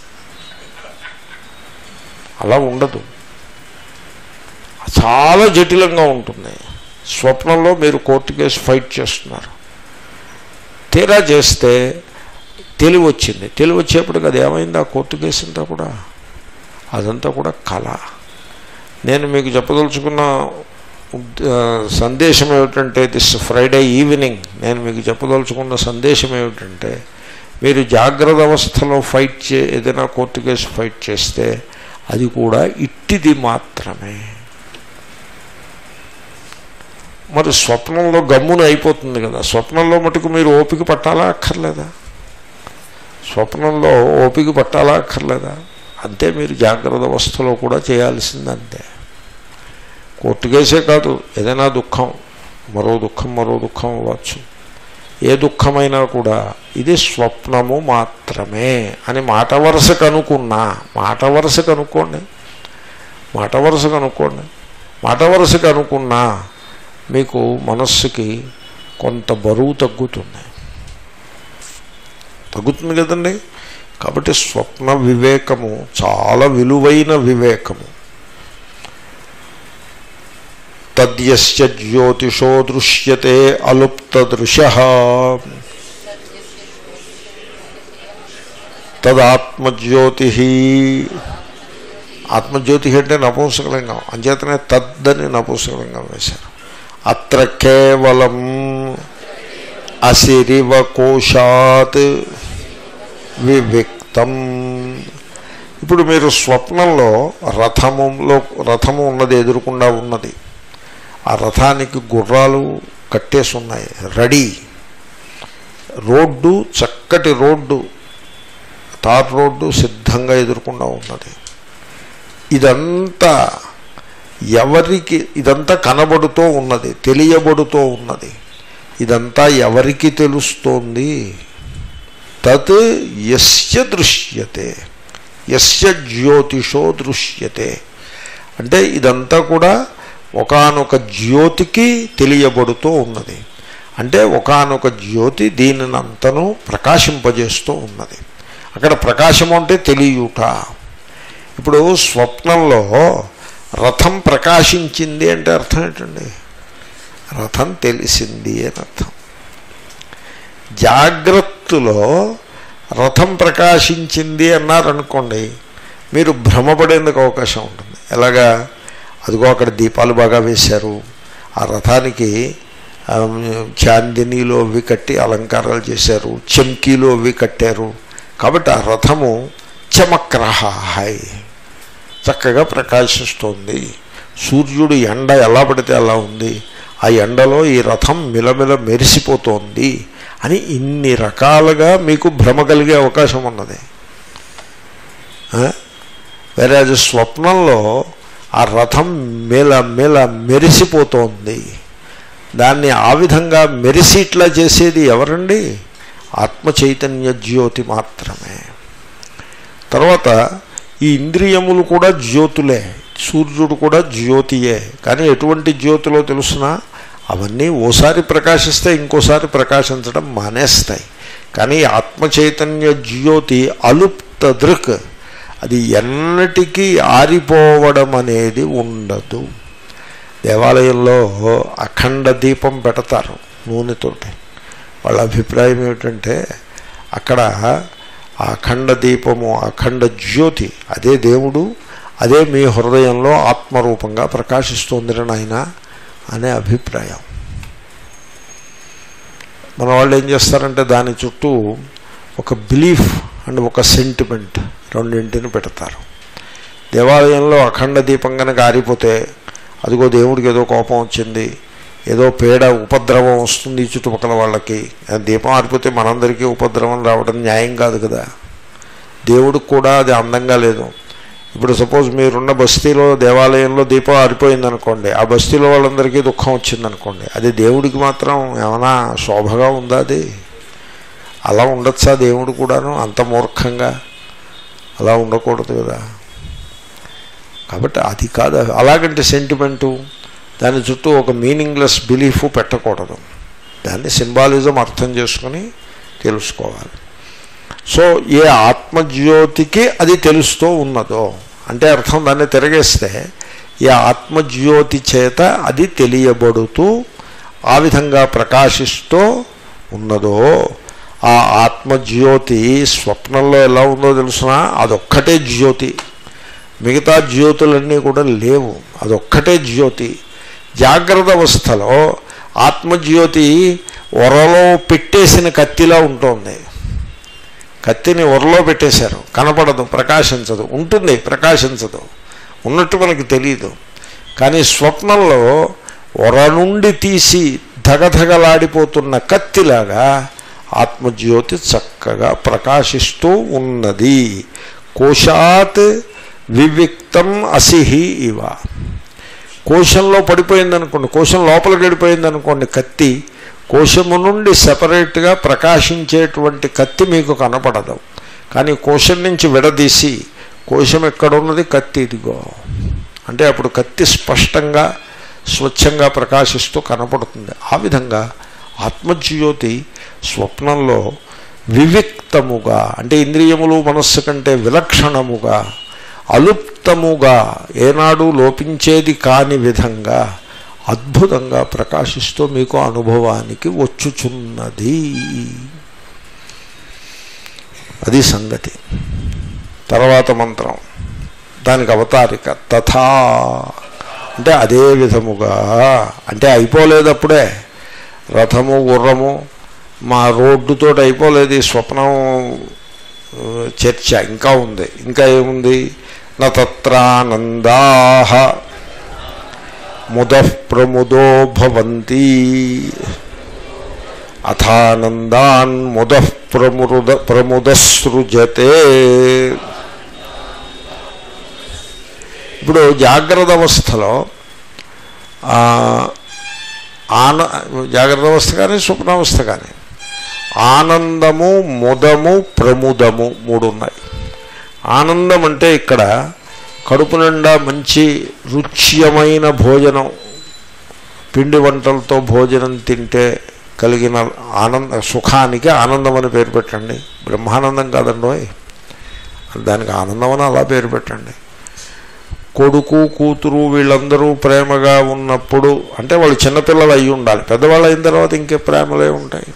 అలా ఉండదు చాలా జటిలంగా ఉంటుంది స్వప్నంలో మీరు కోర్టు కేసు ఫైట్ చేస్తున్నారు తీరా చేస్తే తెలివి వచ్చింది తెలివి వచ్చేప్పటికి అది ఏమైంది ఆ కోర్టు కేసు అంతా కూడా అదంతా కూడా కళ నేను మీకు చెప్పదలుచుకున్న ఉద్- ఆ, సందేశం ఏమిటంటే దిస్ ఫ్రైడే ఈవినింగ్ నేను మీకు చెప్పదలుచుకున్న సందేశం ఏమిటంటే మీరు జాగ్రత్త అవస్థలో ఫైట్ చే ఏదైనా కోర్టు కేసు ఫైట్ చేస్తే అది కూడా ఇట్టిది మాత్రమే మరి స్వప్నంలో గమ్మున అయిపోతుంది కదా స్వప్నంలో మటుకు మీరు ఓపిక పట్టాలా అక్కర్లేదా స్వప్నంలో ఓపిక పట్టాలా అక్కర్లేదా అంతే మీరు జాగ్రత్త అవస్థలో కూడా చేయాల్సిందంతే కోర్టు కేసే కాదు ఏదైనా దుఃఖం మరో దుఃఖం మరో దుఃఖం అవ్వచ్చు ఏ దుఃఖమైనా కూడా ఇది స్వప్నము మాత్రమే అని మాట వరుసకు అనుకున్నా మాట వరుసకు అనుకోండి మాట వరుసకు అనుకోండి మాట వరుసకు అనుకున్నా మీకు మనస్సుకి కొంత బరువు తగ్గుతుంది తగ్గుతుంది కదండి కాబట్టి స్వప్న వివేకము చాలా విలువైన వివేకము తద్యశ్చ జ్యోతిషో దృశ్యతే అలుప్తదృశ తదాత్మజ్యోతి ఆత్మజ్యోతి అంటే నపుంసకలింగం అంచేతనే తద్దని నపుంసకలింగం వేశారు అత్ర కేవలం అసిరివ కోశాత్ వివిక్తం ఇప్పుడు మీరు స్వప్నంలో రథములో రథము ఉన్నది ఎదురుకుండా ఉన్నది ఆ రథానికి గుర్రాలు కట్టేసి ఉన్నాయి రెడీ రోడ్డు చక్కటి రోడ్డు తార్ రోడ్డు సిద్ధంగా ఎదుర్కొండా ఉన్నది ఇదంతా ఎవరికి ఇదంతా కనబడుతూ ఉన్నది తెలియబడుతూ ఉన్నది ఇదంతా ఎవరికి తెలుస్తోంది తత్ యస్య దృశ్యతే యస్య జ్యోతిషో దృశ్యతే అంటే ఇదంతా కూడా ఒకానొక జ్యోతికి తెలియబడుతూ ఉన్నది అంటే ఒకానొక జ్యోతి దీనినంతను ప్రకాశింపజేస్తూ ఉన్నది అక్కడ ప్రకాశం అంటే తెలియుట ఇప్పుడు స్వప్నంలో రథం ప్రకాశించింది అంటే అర్థం ఏంటండి రథం తెలిసింది అని అర్థం జాగ్రత్తలో రథం ప్రకాశించింది అన్నారనుకోండి మీరు భ్రమపడేందుకు అవకాశం ఉంటుంది ఎలాగా అదిగో అక్కడ దీపాలు బాగా వేశారు ఆ రథానికి ఆ, చాందినీలో అవి కట్టి అలంకారాలు చేశారు చెంకీలో అవి కట్టారు కాబట్టి ఆ రథము చమక్రహాయ్ చక్కగా ప్రకాశిస్తోంది సూర్యుడు ఎండ ఎలా పడితే అలా ఉంది ఆ ఎండలో ఈ రథం మిలమిల మెరిసిపోతోంది అని ఇన్ని రకాలుగా మీకు భ్రమ కలిగే అవకాశం ఉన్నది వేరే అది స్వప్నంలో ఆ రథం మెల మెల మెరిసిపోతోంది దాన్ని ఆ విధంగా మెరిసిట్లా చేసేది ఎవరండి ఆత్మ చైతన్య జ్యోతి మాత్రమే తర్వాత ఈ ఇంద్రియములు కూడా జ్యోతులే సూర్యుడు కూడా జ్యోతియే కానీ ఎటువంటి జ్యోతిలో తెలుసునా అవన్నీ ఓసారి ప్రకాశిస్తే ఇంకోసారి ప్రకాశించడం మానేస్తాయి కానీ ఆత్మ చైతన్య జ్యోతి అలుప్త దృక్ అది ఎన్నటికీ ఆరిపోవడం అనేది ఉండదు దేవాలయంలో అఖండ దీపం పెడతారు నూనెతోటి వాళ్ళ అభిప్రాయం ఏమిటంటే అక్కడ ఆ అఖండ దీపము అఖండ జ్యోతి అదే దేవుడు అదే మీ హృదయంలో ఆత్మరూపంగా ప్రకాశిస్తోంది నాయన అనే అభిప్రాయం మన వాళ్ళు ఏం చేస్తారంటే దాని చుట్టూ ఒక బిలీఫ్ అండ్ ఒక సెంటిమెంట్ రెండింటిని పెడతారు దేవాలయంలో అఖండ దీపం కనుక ఆరిపోతే అదిగో దేవుడికి ఏదో కోపం వచ్చింది ఏదో పేడ ఉపద్రవం వస్తుంది ఈ చుట్టుపక్కల వాళ్ళకి ఆ దీపం ఆరిపోతే మనందరికీ ఉపద్రవం రావడం న్యాయం కాదు కదా దేవుడికి కూడా అది అందంగా లేదు ఇప్పుడు సపోజ్ మీరున్న బస్తీలో దేవాలయంలో దీపం ఆరిపోయింది అనుకోండి ఆ బస్తీలో వాళ్ళందరికీ దుఃఖం వచ్చింది అనుకోండి అది దేవుడికి మాత్రం ఏమైనా శోభగా ఉందా అది అలా ఉండొచ్చా దేవుడు కూడాను అంత మూర్ఖంగా అలా ఉండకూడదు కదా కాబట్టి అది కాదు అలాగంటే సెంటిమెంటు దాని చుట్టూ ఒక మీనింగ్లెస్ బిలీఫ్ పెట్టకూడదు దాన్ని సింబాలిజం అర్థం చేసుకుని తెలుసుకోవాలి సో ఏ ఆత్మజ్యోతికి అది తెలుస్తూ ఉన్నదో అంటే అర్థం దాన్ని తిరగేస్తే ఏ ఆత్మజ్యోతి చేత అది తెలియబడుతూ ఆ విధంగా ప్రకాశిస్తూ ఉన్నదో ఆ ఆత్మజ్యోతి స్వప్నంలో ఎలా ఉందో తెలుసిన అదొక్కటే జ్యోతి మిగతా జ్యోతులన్నీ కూడా లేవు అదొక్కటే జ్యోతి జాగ్రత్త అవస్థలో ఆత్మజ్యోతి ఒరలో పెట్టేసిన కత్తిలా ఉంటుంది కత్తిని ఒరలో పెట్టేశారు కనపడదు ప్రకాశించదు ఉంటుంది ప్రకాశించదు ఉన్నట్టు మనకి తెలియదు కానీ స్వప్నంలో ఒర నుండి తీసి ధగధగలాడిపోతున్న కత్తిలాగా ఆత్మజ్యోతి చక్కగా ప్రకాశిస్తూ ఉన్నది కోశాత్ వివిక్తం అసిహి ఇవ కోశంలో పడిపోయిందనుకోండి కోశం లోపలికి వెళ్ళిపోయింది అనుకోండి కత్తి కోశము నుండి సపరేట్గా ప్రకాశించేటువంటి కత్తి మీకు కనపడదు కానీ కోశం నుంచి విడదీసి కోశం ఎక్కడున్నది కత్తి ఇదిగో అంటే అప్పుడు కత్తి స్పష్టంగా స్వచ్ఛంగా ప్రకాశిస్తూ కనపడుతుంది ఆ విధంగా ఆత్మజ్యోతి స్వప్నంలో వివిక్తముగా అంటే ఇంద్రియములు మనస్సు కంటే విలక్షణముగా అలుప్తముగా ఏనాడు లోపించేది కాని విధంగా అద్భుతంగా ప్రకాశిస్తూ మీకు అనుభవానికి వచ్చుచున్నది అది సంగతి తర్వాత మంత్రం దానికి అవతారిక తథా అంటే అదే విధముగా అంటే అయిపోలేదు అప్పుడే రథము గుర్రము మా రోడ్డుతో అయిపోలేదు ఈ స్వప్నం ఆ, చర్చ ఇంకా ఉంది ఇంకా ఏముంది నత్రానందా ముద ప్రముదో భవంతి అథానందాన్ ముద ప్రముద ప్రముదసృజతే ఇప్పుడు జాగ్రత్త అవస్థలో ఆ, ఆన జాగ్రత్త అవస్థ కానీ స్వప్నావస్థ కానీ ఆనందము ముదము ప్రముదము మూడు ఉన్నాయి ఆనందం అంటే ఇక్కడ కడుపు నిండా మంచి రుచ్యమైన భోజనం పిండి వంటలతో భోజనం తింటే కలిగిన ఆనంద సుఖానికి ఆనందం అని పేరు పెట్టండి బ్రహ్మానందం కాదండోయ్ దానికి ఆనందం అని అలా పేరు పెట్టండి కొడుకు కూతురు వీళ్ళందరూ ప్రేమగా ఉన్నప్పుడు అంటే వాళ్ళు చిన్నపిల్లలు అయి ఉండాలి పెద్దవాళ్ళు అయిన తర్వాత ఇంకే ప్రేమలే ఉంటాయి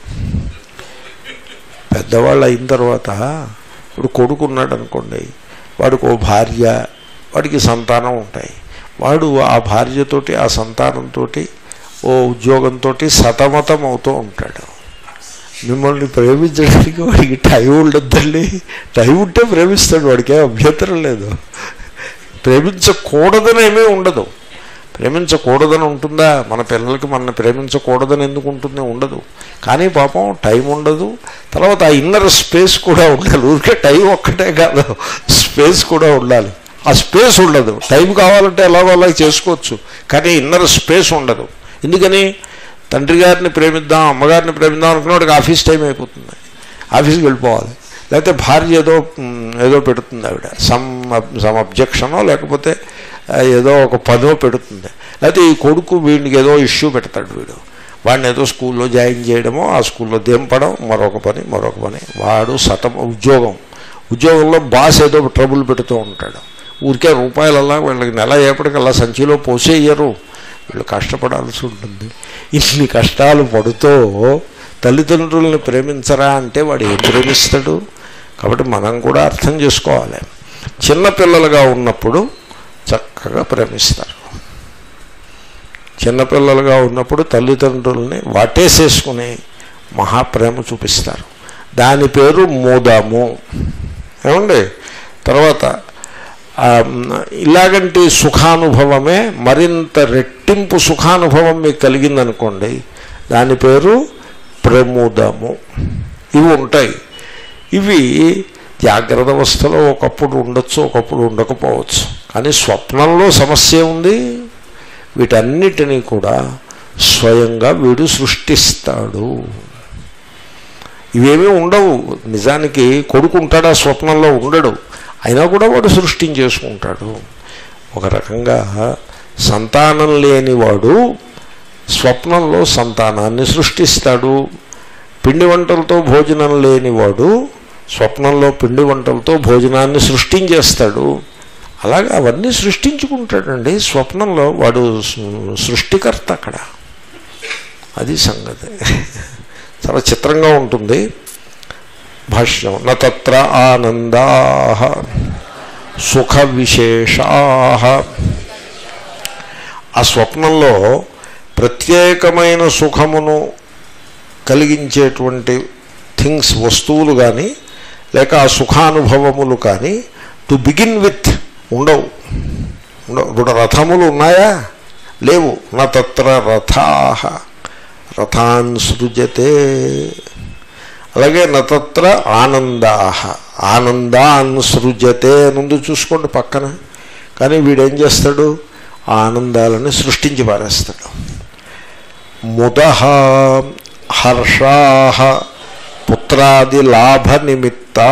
పెద్దవాళ్ళు అయిన తర్వాత ఇప్పుడు కొడుకు ఉన్నాడు అనుకోండి వాడికి ఓ భార్య వాడికి సంతానం ఉంటాయి వాడు ఆ భార్యతోటి ఆ సంతానంతో ఓ ఉద్యోగంతో సతమతం అవుతూ ఉంటాడు మిమ్మల్ని ప్రేమించడానికి వాడికి టైం ఉండద్దండి టైం ఉంటే ప్రేమిస్తాడు వాడికి ఏం అభ్యంతరం లేదు ప్రేమించకూడదని ఏమీ ఉండదు ప్రేమించకూడదని ఉంటుందా మన పిల్లలకి మన ప్రేమించకూడదని ఎందుకు ఉంటుంది ఉండదు కానీ పాపం టైం ఉండదు తర్వాత ఆ ఇన్నర్ స్పేస్ కూడా ఉండాలి ఊరికే టైం ఒక్కటే కాదు స్పేస్ కూడా ఉండాలి ఆ స్పేస్ ఉండదు టైం కావాలంటే ఎలాగో అలాగ చేసుకోవచ్చు కానీ ఇన్నర్ స్పేస్ ఉండదు ఎందుకని తండ్రి గారిని ప్రేమిద్దాం అమ్మగారిని ప్రేమిద్దాం అనుకున్నవాడికి ఆఫీస్ టైం అయిపోతుంది ఆఫీస్కి వెళ్ళిపోవాలి లేకపోతే భార్య ఏదో మ్, ఏదో పెడుతుంది ఆవిడ సమ్ సమ్ అబ్జెక్షనో లేకపోతే ఆ, ఏదో ఒక పదో పెడుతుంది లేకపోతే ఈ కొడుకు వీడికి ఏదో ఇష్యూ పెడతాడు వీడు వాడిని ఏదో స్కూల్లో జాయిన్ చేయడమో ఆ స్కూల్లో దింపడం మరొక పని మరొక పని వాడు సతం ఉద్యోగం ఉద్యోగంలో బాస్ ఏదో ట్రబుల్ పెడుతూ ఉంటాడు ఊరికే రూపాయలల్లా వీళ్ళకి నెల ఏపటికల్లా సంచిలో పోసేయరు వీళ్ళు కష్టపడాల్సి ఉంటుంది ఇన్ని కష్టాలు పడుతూ తల్లిదండ్రుల్ని ప్రేమించరా అంటే వాడు ఏం ప్రేమిస్తాడు కాబట్టి మనం కూడా అర్థం చేసుకోవాలి చిన్నపిల్లలుగా ఉన్నప్పుడు చక్కగా ప్రేమిస్తారు చిన్నపిల్లలుగా ఉన్నప్పుడు తల్లిదండ్రుల్ని వాటేసేసుకుని మహాప్రేమ చూపిస్తారు దాని పేరు మోదాము ఏమండి తర్వాత ఆ, ఇలాగంటి సుఖానుభవమే మరింత రెట్టింపు సుఖానుభవం మీకు కలిగిందనుకోండి దాని పేరు ప్రముదము ఇవి ఉంటాయి ఇవి జాగ్రత్త అవస్థలో ఒకప్పుడు ఉండొచ్చు ఒకప్పుడు ఉండకపోవచ్చు కానీ స్వప్నంలో సమస్య ఉంది వీటన్నిటినీ కూడా స్వయంగా వీడు సృష్టిస్తాడు ఇవేమీ ఉండవు నిజానికి కొడుకు ఉంటాడా స్వప్నంలో ఉండడు అయినా కూడా వాడు సృష్టించేసుకుంటాడు ఒక రకంగా సంతానం లేనివాడు స్వప్నంలో సంతానాన్ని సృష్టిస్తాడు పిండి వంటలతో భోజనం లేనివాడు స్వప్నంలో పిండి వంటలతో భోజనాన్ని సృష్టించేస్తాడు అలాగే అవన్నీ సృష్టించుకుంటాడండి స్వప్నంలో వాడు సృ- సృష్టికర్త అక్కడ అది సంగతి చాలా చిత్రంగా ఉంటుంది భాష్యం న తత్ర ఆనందా సుఖ విశేషా ఆ స్వప్నంలో ప్రత్యేకమైన సుఖమును కలిగించేటువంటి థింగ్స్ వస్తువులు కానీ లేక ఆ సుఖానుభవములు కానీ టు బిగిన్ విత్ ఉండవు ఉండవు ఇప్పుడు రథములు ఉన్నాయా లేవు నా తత్ర రథా రథాన్ సృజతే అలాగే నతత్ర ఆనందా ఆనందాన్ సృజతే నుండి చూసుకోండి పక్కన కానీ వీడేం చేస్తాడు ఆ ఆనందాలను సృష్టించి పారేస్తాడు ముదహ హర్షా పుత్రాది లాభ నిమిత్తా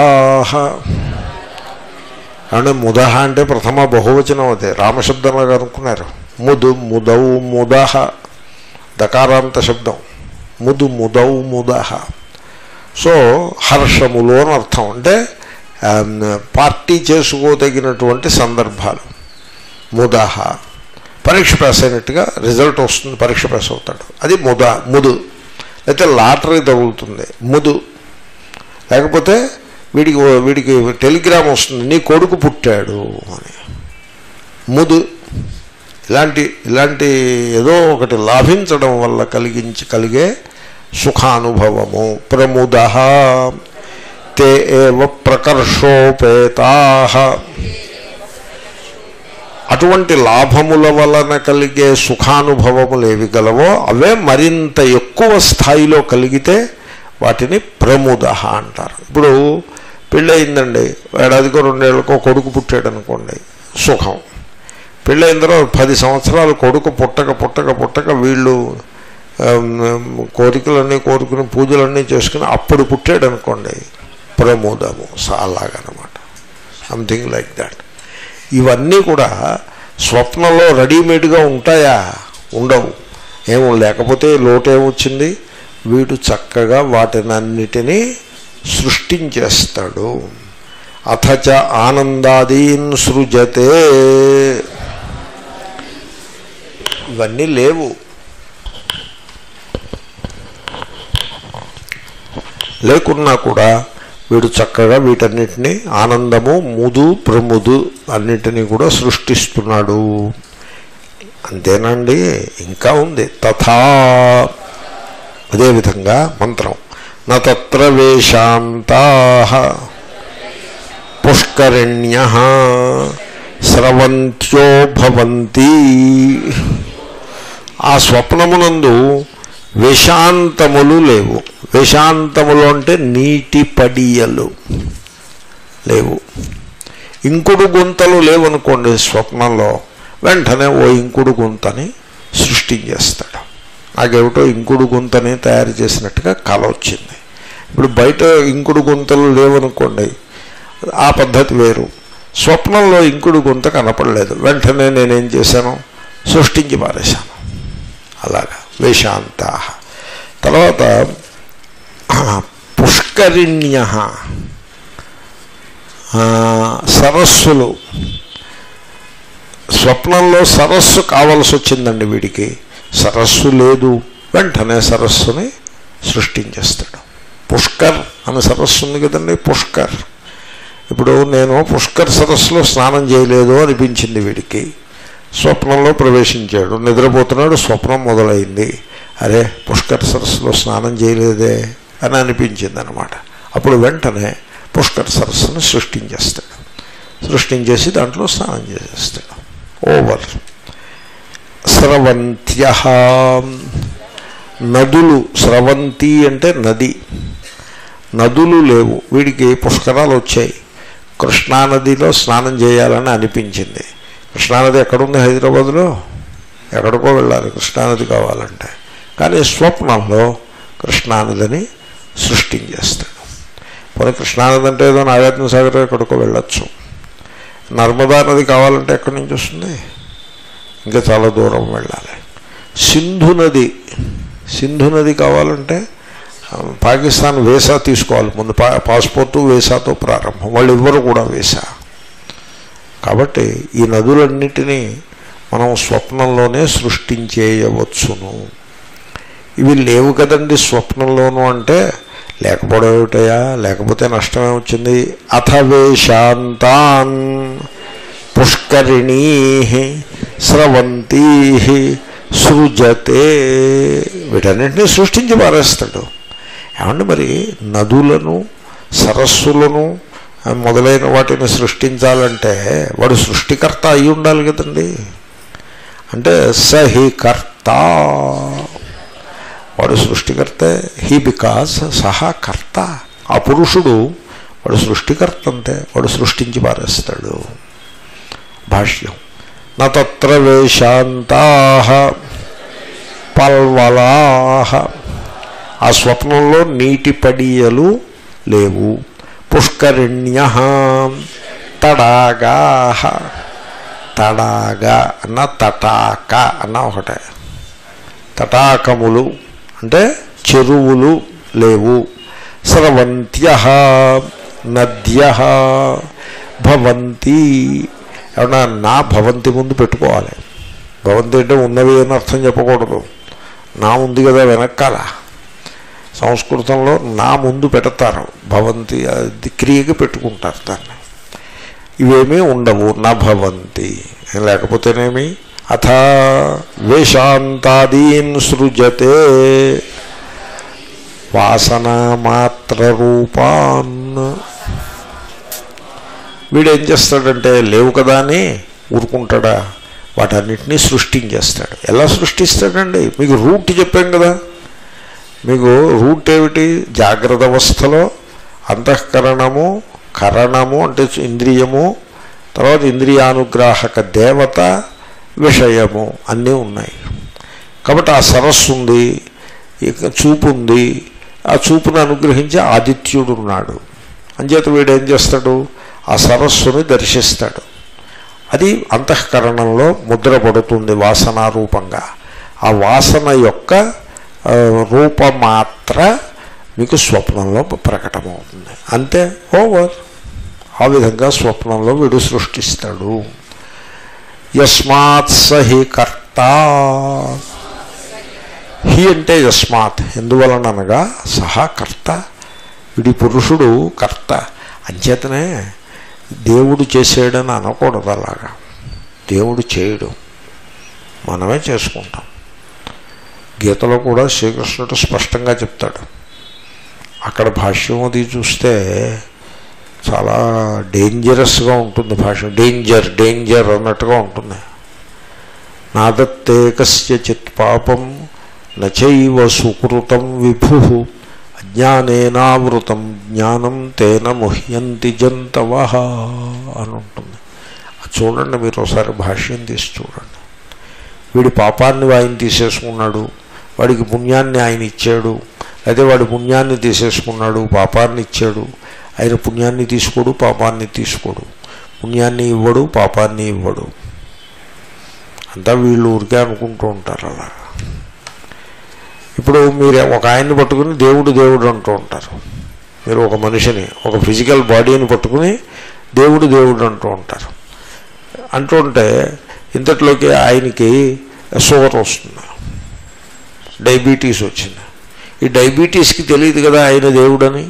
అంటే ముదహ అంటే ప్రథమ బహువచనం అదే రామశబ్దంలాగా అనుకున్నారు ముదు ముదౌ ముదహ దకారాంత శబ్దం ముదు ముదౌ ముదహ సో హర్షములు అని అర్థం అంటే ఆమ్, పార్టీ చేసుకోదగినటువంటి సందర్భాలు ముదహ పరీక్ష పాస్ అయినట్టుగా రిజల్ట్ వస్తుంది పరీక్ష పాస్ అవుతాడు అది ముద ముదు లేకపోతే లాటరీ తగులుతుంది ముదు లేకపోతే వీడికి వీడికి టెలిగ్రామ్ వస్తుంది నీ కొడుకు పుట్టాడు అని ముదు ఇలాంటి ఇలాంటి ఏదో ఒకటి లాభించడం వల్ల కలిగించి కలిగే సుఖానుభవము ప్రముద తే ఏవ ప్రకర్షోపేతా అటువంటి లాభముల వలన కలిగే సుఖానుభవములు ఏవి గలవో అవే మరింత ఎక్కువ స్థాయిలో కలిగితే వాటిని ప్రముద అంటారు ఇప్పుడు పెళ్ళయిందండి ఏడాదికో రెండేళ్ళకో కొడుకు పుట్టాడు అనుకోండి సుఖం పెళ్ళైన తర్వాత పది సంవత్సరాలు కొడుకు పుట్టక పుట్టక పుట్టక వీళ్ళు ఆమ్, కోరికలన్నీ కోరుకుని పూజలన్నీ చేసుకుని అప్పుడు పుట్టాడు అనుకోండి ప్రమోదము స- అలాగనమాట సంథింగ్ లైక్ దాట్ ఇవన్నీ కూడా స్వప్నంలో రెడీమేడ్గా ఉంటాయా ఉండవు ఏమో లేకపోతే లోటు ఏమొచ్చింది వీడు చక్కగా వాటినన్నిటినీ సృష్టించేస్తాడు అథచ ఆనందాదీన్ సృజతే ఇవన్నీ లేవు లేకున్నా కూడా వీడు చక్కగా వీటన్నిటిని ఆనందము ముదు ప్రముదు అన్నిటినీ కూడా సృష్టిస్తున్నాడు అంతేనండి ఇంకా ఉంది తథా అదేవిధంగా మంత్రం నత్ర వేషాంతా పుష్కరిణ్య స్రవంత్యో భవంతి ఆ స్వప్నమునందు వేషాంతములు లేవు వేషాంతములు అంటే నీటి పడియలు లేవు ఇంకుడు గుంతలు లేవనుకోండి స్వప్నంలో వెంటనే ఓ ఇంకుడు గుంతని సృష్టించేస్తాడు నాకేమిటో ఇంకుడు గుంతని తయారు చేసినట్టుగా కల వచ్చింది ఇప్పుడు బయట ఇంకుడు గుంతలు లేవనుకోండి ఆ పద్ధతి వేరు స్వప్నంలో ఇంకుడు గుంత కనపడలేదు వెంటనే నేనేం చేశాను సృష్టించి పారేశాను అలాగా వేషాంత తర్వాత పుష్కరిణ్య సరస్సులు స్వప్నంలో సరస్సు కావలసి వచ్చిందండి వీడికి సరస్సు లేదు వెంటనే సరస్సుని సృష్టించేస్తాడు పుష్కర్ అనే సరస్సు ఉంది కదండి పుష్కర్ ఇప్పుడు నేను పుష్కర్ సరస్సులో స్నానం చేయలేదు అనిపించింది వీడికి స్వప్నంలో ప్రవేశించాడు నిద్రపోతున్నాడు స్వప్నం మొదలైంది అరే పుష్కర్ సరస్సులో స్నానం చేయలేదే అని అనిపించింది అనమాట అప్పుడు వెంటనే పుష్కర్ సరస్సును సృష్టించేస్తాడు సృష్టించేసి దాంట్లో స్నానం చేసేస్తాడు ఓవర్ స్రవంత్య నదులు స్రవంతి అంటే నది నదులు లేవు వీడికి పుష్కరాలు వచ్చాయి కృష్ణానదిలో స్నానం చేయాలని అనిపించింది కృష్ణానది ఎక్కడుంది హైదరాబాద్లో ఎక్కడికో వెళ్ళాలి కృష్ణానది కావాలంటే కానీ స్వప్నంలో కృష్ణానదిని సృష్టించేస్తాడు పోనీ కృష్ణానది అంటే ఏదో నాగార్జున సాగర్ ఎక్కడికో వెళ్ళొచ్చు నర్మదా నది కావాలంటే ఎక్కడి నుంచి వస్తుంది ఇంకా చాలా దూరం వెళ్ళాలి సింధు నది సింధు నది కావాలంటే ఆ, పాకిస్తాన్ వీసా తీసుకోవాలి ముందు పా పాస్పోర్టు వీసాతో ప్రారంభం వాళ్ళు ఇవ్వరు కూడా వీసా కాబట్టి ఈ నదులన్నిటినీ మనం స్వప్నంలోనే సృష్టించేయవచ్చును ఇవి లేవు కదండి స్వప్నంలోనూ అంటే లేకపోవడం ఏమిటయా లేకపోతే నష్టమే వచ్చింది అథవేశాంతాన్ పుష్కరిణీ స్రవంతీ సృజతే వీటన్నింటినీ సృష్టించి పారేస్తాడు ఏమండి మరి నదులను సరస్సులను ఆ, మొదలైన వాటిని సృష్టించాలంటే వాడు సృష్టికర్త అయి ఉండాలి కదండి అంటే సహి కర్త వాడు సృష్టికర్తే హీ బికాస్ సహా కర్త ఆ పురుషుడు వాడు సృష్టికర్త అంటే వాడు సృష్టించి పారేస్తాడు భాష్యం నత్ర వేశాంతా పల్వలా ఆ స్వప్నంలో నీటి పడియలు లేవు పుష్కరిణ్య తడాగా తడాగా అన్న తటాక అన్న ఒకటే తటాకములు అంటే చెరువులు లేవు స్రవంత్య నద్య భవంతి ఏమన్నా నా భవంతి ముందు పెట్టుకోవాలి భవంతి అంటే ఉన్నవి అని అర్థం చెప్పకూడదు నా ఉంది కదా వెనకాల సంస్కృతంలో నా ముందు పెడతారు భవంతి అది క్రియకి పెట్టుకుంటారు దాన్ని ఇవేమీ ఉండవు నా భవంతి లేకపోతేనేమి అథ వేషాంతాదీన్ సృజతే వాసనామాత్ర రూపాన్ వీడు ఏం చేస్తాడంటే లేవు కదా అని ఊరుకుంటాడా వాటన్నిటినీ సృష్టించేస్తాడు ఎలా సృష్టిస్తాడండి మీకు రూట్ చెప్పాం కదా మీకు రూట్ ఏమిటి జాగ్రత్త అవస్థలో అంతఃకరణము కరణము అంటే ఇంద్రియము తర్వాత ఇంద్రియానుగ్రాహక దేవత విషయము అన్నీ ఉన్నాయి కాబట్టి ఆ సరస్సు ఉంది ఇక చూపు ఉంది ఆ చూపును అనుగ్రహించి ఆదిత్యుడు ఉన్నాడు అంచేత వీడు ఏం చేస్తాడు ఆ సరస్సుని దర్శిస్తాడు అది అంతఃకరణంలో ముద్రపడుతుంది వాసన రూపంగా ఆ వాసన యొక్క ఆ, రూపమాత్ర మీకు స్వప్నంలో ప్రకటమవుతుంది అంతే ఓవర్ ఆ విధంగా స్వప్నంలో వీడు సృష్టిస్తాడు యస్మాత్ సహి కర్త హి అంటే యస్మాత్ ఎందువలనగా సహా కర్త వీడి పురుషుడు కర్త అంచేతనే దేవుడు చేసేయడని అనకూడదు అలాగా దేవుడు చేయడు మనమే చేసుకుంటాం గీతలో కూడా శ్రీకృష్ణుడు స్పష్టంగా చెప్తాడు అక్కడ భాష్యం అది చూస్తే చాలా డేంజరస్గా ఉంటుంది భాష డేంజర్ డేంజర్ అన్నట్టుగా ఉంటుంది నాదత్తే కస్యచిత్ పాపం నచైవ సుకృతం విభు అజ్ఞానేనావృతం జ్ఞానం తేన ముహ్యంతి జంతవ అని ఉంటుంది అది చూడండి మీరు ఒకసారి భాష్యం తీసి చూడండి వీడి పాపాన్ని ఆయన తీసేసుకున్నాడు వాడికి పుణ్యాన్ని ఆయన ఇచ్చాడు అయితే వాడి పుణ్యాన్ని తీసేసుకున్నాడు పాపాన్ని ఇచ్చాడు ఆయన పుణ్యాన్ని తీసుకోడు పాపాన్ని తీసుకోడు పుణ్యాన్ని ఇవ్వడు పాపాన్ని ఇవ్వడు అంతా వీళ్ళు ఊరికే అనుకుంటూ ఉంటారు అలా ఇప్పుడు మీరు ఒక ఆయన్ని పట్టుకుని దేవుడు దేవుడు అంటూ ఉంటారు మీరు ఒక మనిషిని ఒక ఫిజికల్ బాడీని పట్టుకుని దేవుడు దేవుడు అంటూ ఉంటారు అంటుంటే ఇంతట్లోకి ఆయనకి షుగర్ వస్తుంది డయాబెటీస్ వచ్చింది ఈ డయాబెటీస్కి తెలియదు కదా ఆయన దేవుడని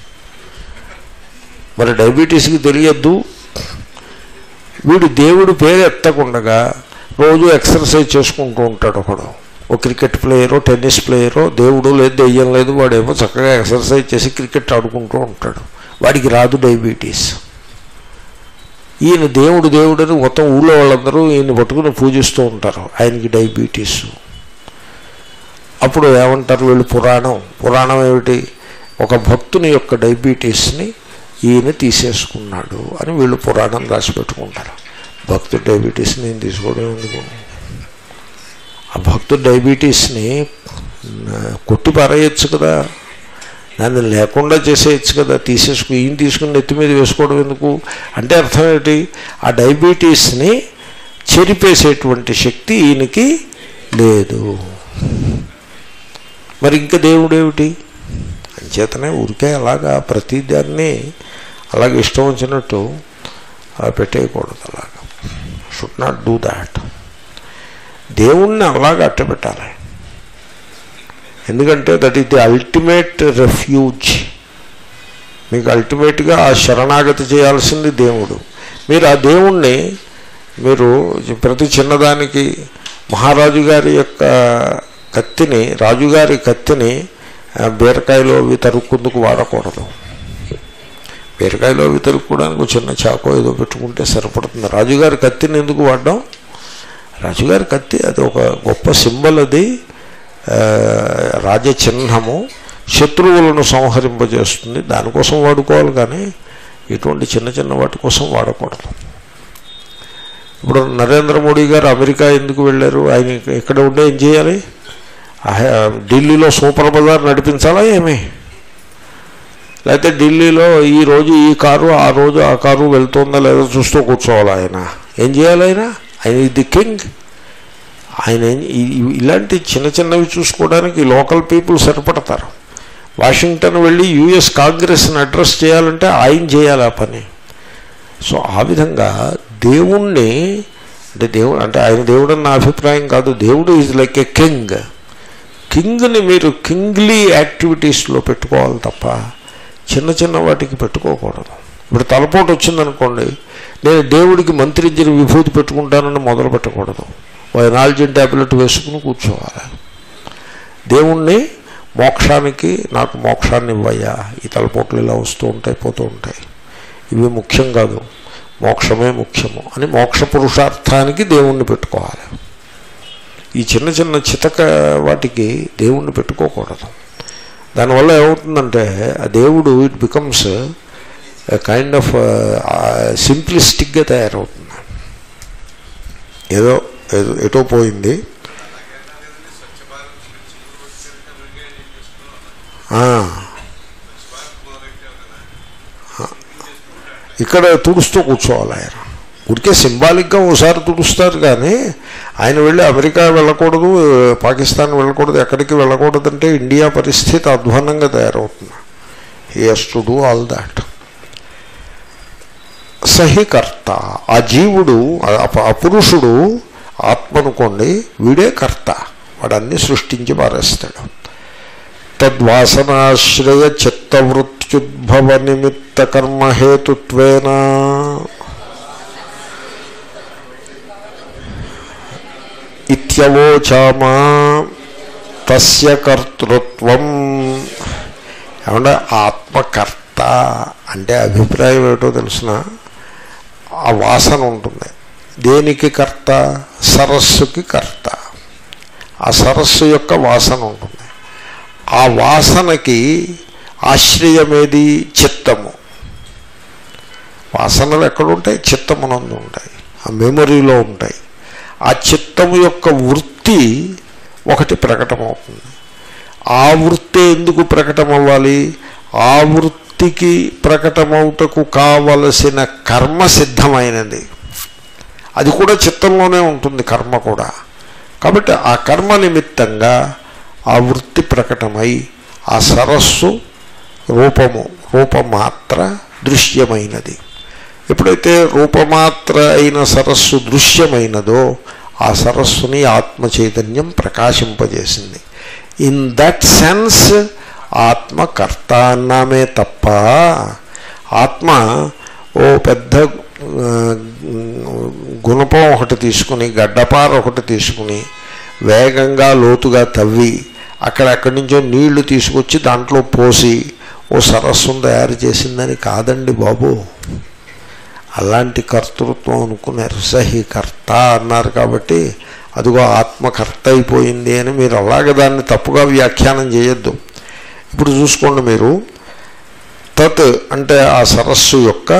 మరి డయాబెటీస్కి తెలియద్దు వీడు దేవుడు పేరు ఎత్తకుండగా రోజు ఎక్సర్సైజ్ చేసుకుంటూ ఉంటాడు ఒకడు ఓ క్రికెట్ ప్లేయరో టెన్నిస్ ప్లేయరో దేవుడు లేదు దెయ్యం లేదు వాడేమో చక్కగా ఎక్సర్సైజ్ చేసి క్రికెట్ ఆడుకుంటూ ఉంటాడు వాడికి రాదు డయాబెటీస్ ఈయన దేవుడు దేవుడని మొత్తం ఊళ్ళో వాళ్ళందరూ ఈయన పట్టుకుని పూజిస్తూ ఉంటారు ఆయనకి డయాబెటీస్ అప్పుడు ఏమంటారు వీళ్ళు పురాణం పురాణం ఏమిటి ఒక భక్తుని యొక్క డయాబెటీస్ని ఈయన తీసేసుకున్నాడు అని వీళ్ళు పురాణం రాసి పెట్టుకుంటారు భక్తుడు డయాబెటీస్ని నేను తీసుకోవడం ఎందుకు ఆ భక్తుడు డయాబెటీస్ని కొట్టి పారేయచ్చు కదా దాన్ని లేకుండా చేసేయచ్చు కదా తీసేసుకు ఈయన తీసుకుని నెత్తి మీద వేసుకోవడం ఎందుకు అంటే అర్థం ఏంటి ఆ డయాబెటీస్ని చెరిపేసేటువంటి శక్తి ఈయనకి లేదు మరి ఇంకా దేవుడు ఏమిటి అంచేతనే ఊరికే అలాగా ప్రతిదాన్ని అలాగే ఇష్టం వచ్చినట్టు అలా పెట్టేయకూడదు అలాగా షుడ్ నాట్ డూ దాట్ దేవుణ్ణి అలాగా అట్టబెట్టాలి ఎందుకంటే that is the ultimate refuge మీకు అల్టిమేట్గా ఆ శరణాగతి చేయాల్సింది దేవుడు మీరు ఆ దేవుణ్ణి మీరు ప్రతి చిన్నదానికి మహారాజు గారి యొక్క కత్తిని రాజుగారి కత్తిని ఆ, బీరకాయలో అవి తరుక్కుందుకు వాడకూడదు బీరకాయలో అవి తరుక్కోవడానికి ఒక చిన్న చాకో ఏదో పెట్టుకుంటే సరిపడుతుంది రాజుగారి కత్తిని ఎందుకు వాడడం రాజుగారి కత్తి అది ఒక గొప్ప సింబల్ అది ఆ, రాజచిహ్నము శత్రువులను సంహరింపజేస్తుంది దానికోసం వాడుకోవాలి కానీ ఇటువంటి చిన్న చిన్న వాటి కోసం వాడకూడదు ఇప్పుడు నరేంద్ర మోడీ గారు అమెరికా ఎందుకు వెళ్ళారు ఆయన ఇక్కడ ఉండే ఏం చేయాలి ఆ- ఢిల్లీలో సూపర్ బజార్ నడిపించాలా ఏమి లేకపోతే ఢిల్లీలో ఈ రోజు ఈ కారు ఆ రోజు ఆ కారు వెళ్తుందా లేదో చూస్తూ కూర్చోవాలి ఆయన ఏం చేయాలి ఆయన ఆయన ఇది ది కింగ్ ఆయన ఏం- ఈ- ఈ- ఇలాంటి చిన్న చిన్నవి చూసుకోవడానికి లోకల్ పీపుల్ సరిపడతారు వాషింగ్టన్ వెళ్ళి యుఎస్ కాంగ్రెస్ని అడ్రస్ చేయాలంటే ఆయన చేయాలి ఆ పని సో ఆ విధంగా దేవుణ్ణి అంటే దేవుడు అంటే ఆయన దేవుడు నా అభిప్రాయం కాదు దేవుడు ఈజ్ లైక్ ఎ కింగ్ కింగ్ని మీరు కింగ్లీ యాక్టివిటీస్లో పెట్టుకోవాలి తప్ప చిన్న చిన్న వాటికి పెట్టుకోకూడదు ఇప్పుడు తలపోటు వచ్చిందనుకోండి నేను దేవుడికి మంత్రించిన విభూతి పెట్టుకుంటానని మొదలు పెట్టకూడదు ఓ ఎనాల్జిన్ ట్యాబ్లెట్ వేసుకుని కూర్చోవాలి దేవుణ్ణి మోక్షానికి నాకు మోక్షాన్ని ఇవ్వయ్యా ఈ తలపోట్లు ఇలా వస్తూ ఉంటాయి పోతూ ఉంటాయి ఇవి ముఖ్యం కాదు మోక్షమే ముఖ్యము అని మోక్ష పురుషార్థానికి దేవుణ్ణి పెట్టుకోవాలి ఈ చిన్న చిన్న చితక వాటికి దేవుణ్ణి పెట్టుకోకూడదు దానివల్ల ఏమవుతుందంటే ఆ దేవుడు ఇట్ బికమ్స్ కైండ్ ఆఫ్ సింప్లిస్టిక్గా తయారవుతుంది ఏదో ఏదో ఎటో పోయింది ఆ, ఇక్కడ తుడుస్తూ కూర్చోవాలి ఆయన ఉడికే సింబాలిక్గా ఓసారి తుడుస్తారు కానీ ఆయన వెళ్ళి అమెరికా వెళ్ళకూడదు పాకిస్తాన్ వెళ్ళకూడదు ఎక్కడికి వెళ్ళకూడదంటే ఇండియా పరిస్థితి అధ్వానంగా తయారవుతుంది he has to do all that సహికర్త ఆ జీవుడు ఆ- ఆ పురుషుడు ఆత్మ అనుకోండి వీడే కర్త వాడన్నీ సృష్టించి పారేస్తాడు తద్వాసనాశ్రయ చిత్తవృత్యుద్భవ నిమిత్త కర్మహేతుత్వేన ఇత్యవోచామా తస్య కర్తృత్వం ఏమంటే ఆత్మకర్త అంటే అభిప్రాయం ఏమిటో తెలిసిన ఆ వాసన ఉంటుంది దేనికి కర్త సరస్సుకి కర్త ఆ సరస్సు యొక్క వాసన ఉంటుంది ఆ వాసనకి ఆశ్రయమేది చిత్తము వాసనలు ఎక్కడుంటాయి చిత్తమునందు ఉంటాయి ఆ మెమొరీలో ఉంటాయి ఆ చిత్తము యొక్క వృత్తి ఒకటి ప్రకటమవుతుంది ఆ వృత్తి ఎందుకు ప్రకటమవ్వాలి ఆ వృత్తికి ప్రకటమవుటకు కావలసిన కర్మ సిద్ధమైనది అది కూడా చిత్తంలోనే ఉంటుంది కర్మ కూడా కాబట్టి ఆ కర్మ నిమిత్తంగా ఆ వృత్తి ప్రకటమై ఆ సరస్సు రూపము రూపమాత్ర దృశ్యమైనది ఎప్పుడైతే రూపమాత్ర అయిన సరస్సు దృశ్యమైనదో ఆ సరస్సుని ఆత్మ చైతన్యం ప్రకాశింపజేసింది ఇన్ దట్ సెన్స్ ఆత్మకర్త అన్నామే తప్ప ఆత్మ ఓ పెద్ద ఆ, గుణపం ఒకటి తీసుకుని గడ్డపార ఒకటి తీసుకుని వేగంగా లోతుగా తవ్వి అక్కడ ఎక్కడి నుంచో నీళ్లు తీసుకొచ్చి దాంట్లో పోసి ఓ సరస్సును తయారు చేసిందని కాదండి బాబు అలాంటి కర్తృత్వం అనుకున్నారు సహి కర్త అన్నారు కాబట్టి అదిగో ఆత్మకర్త అయిపోయింది అని మీరు అలాగే దాన్ని తప్పుగా వ్యాఖ్యానం చేయొద్దు ఇప్పుడు చూసుకోండి మీరు తత్ అంటే ఆ సరస్సు యొక్క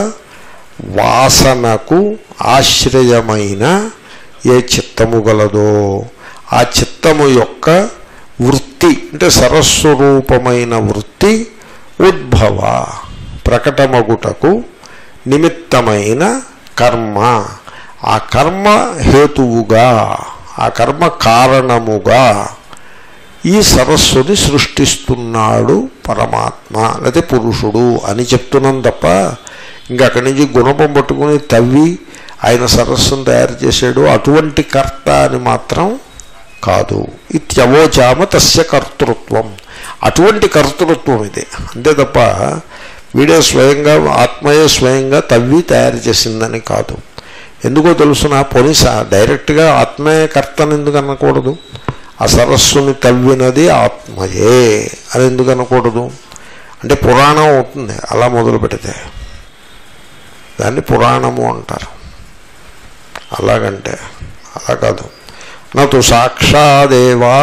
వాసనకు ఆశ్రయమైన ఏ చిత్తము గలదో ఆ చిత్తము యొక్క వృత్తి అంటే సరస్సు రూపమైన వృత్తి ఉద్భవ ప్రకటమగుటకు నిమిత్తమైన కర్మ ఆ కర్మ హేతువుగా ఆ కర్మ కారణముగా ఈ సరస్సుని సృష్టిస్తున్నాడు పరమాత్మ లేకపోతే పురుషుడు అని చెప్తున్నాం తప్ప ఇంకా అక్కడి నుంచి గుణపం పట్టుకుని తవ్వి ఆయన సరస్సును తయారు చేశాడు అటువంటి కర్త అని మాత్రం కాదు ఇత్యవోచామ తస్య కర్తృత్వం అటువంటి కర్తృత్వం ఇది అంతే తప్ప వీడే స్వయంగా ఆత్మయే స్వయంగా తవ్వి తయారు చేసిందని కాదు ఎందుకో తెలుసిన పోలీస డైరెక్ట్గా ఆత్మే కర్తను ఎందుకు అనకూడదు ఆ సరస్సుని తవ్వినది ఆత్మయే అని ఎందుకు అనకూడదు అంటే పురాణం అవుతుంది అలా మొదలు పెడితే దాన్ని పురాణము అంటారు అలాగంటే అలా కాదు నటు సాక్షాదేవా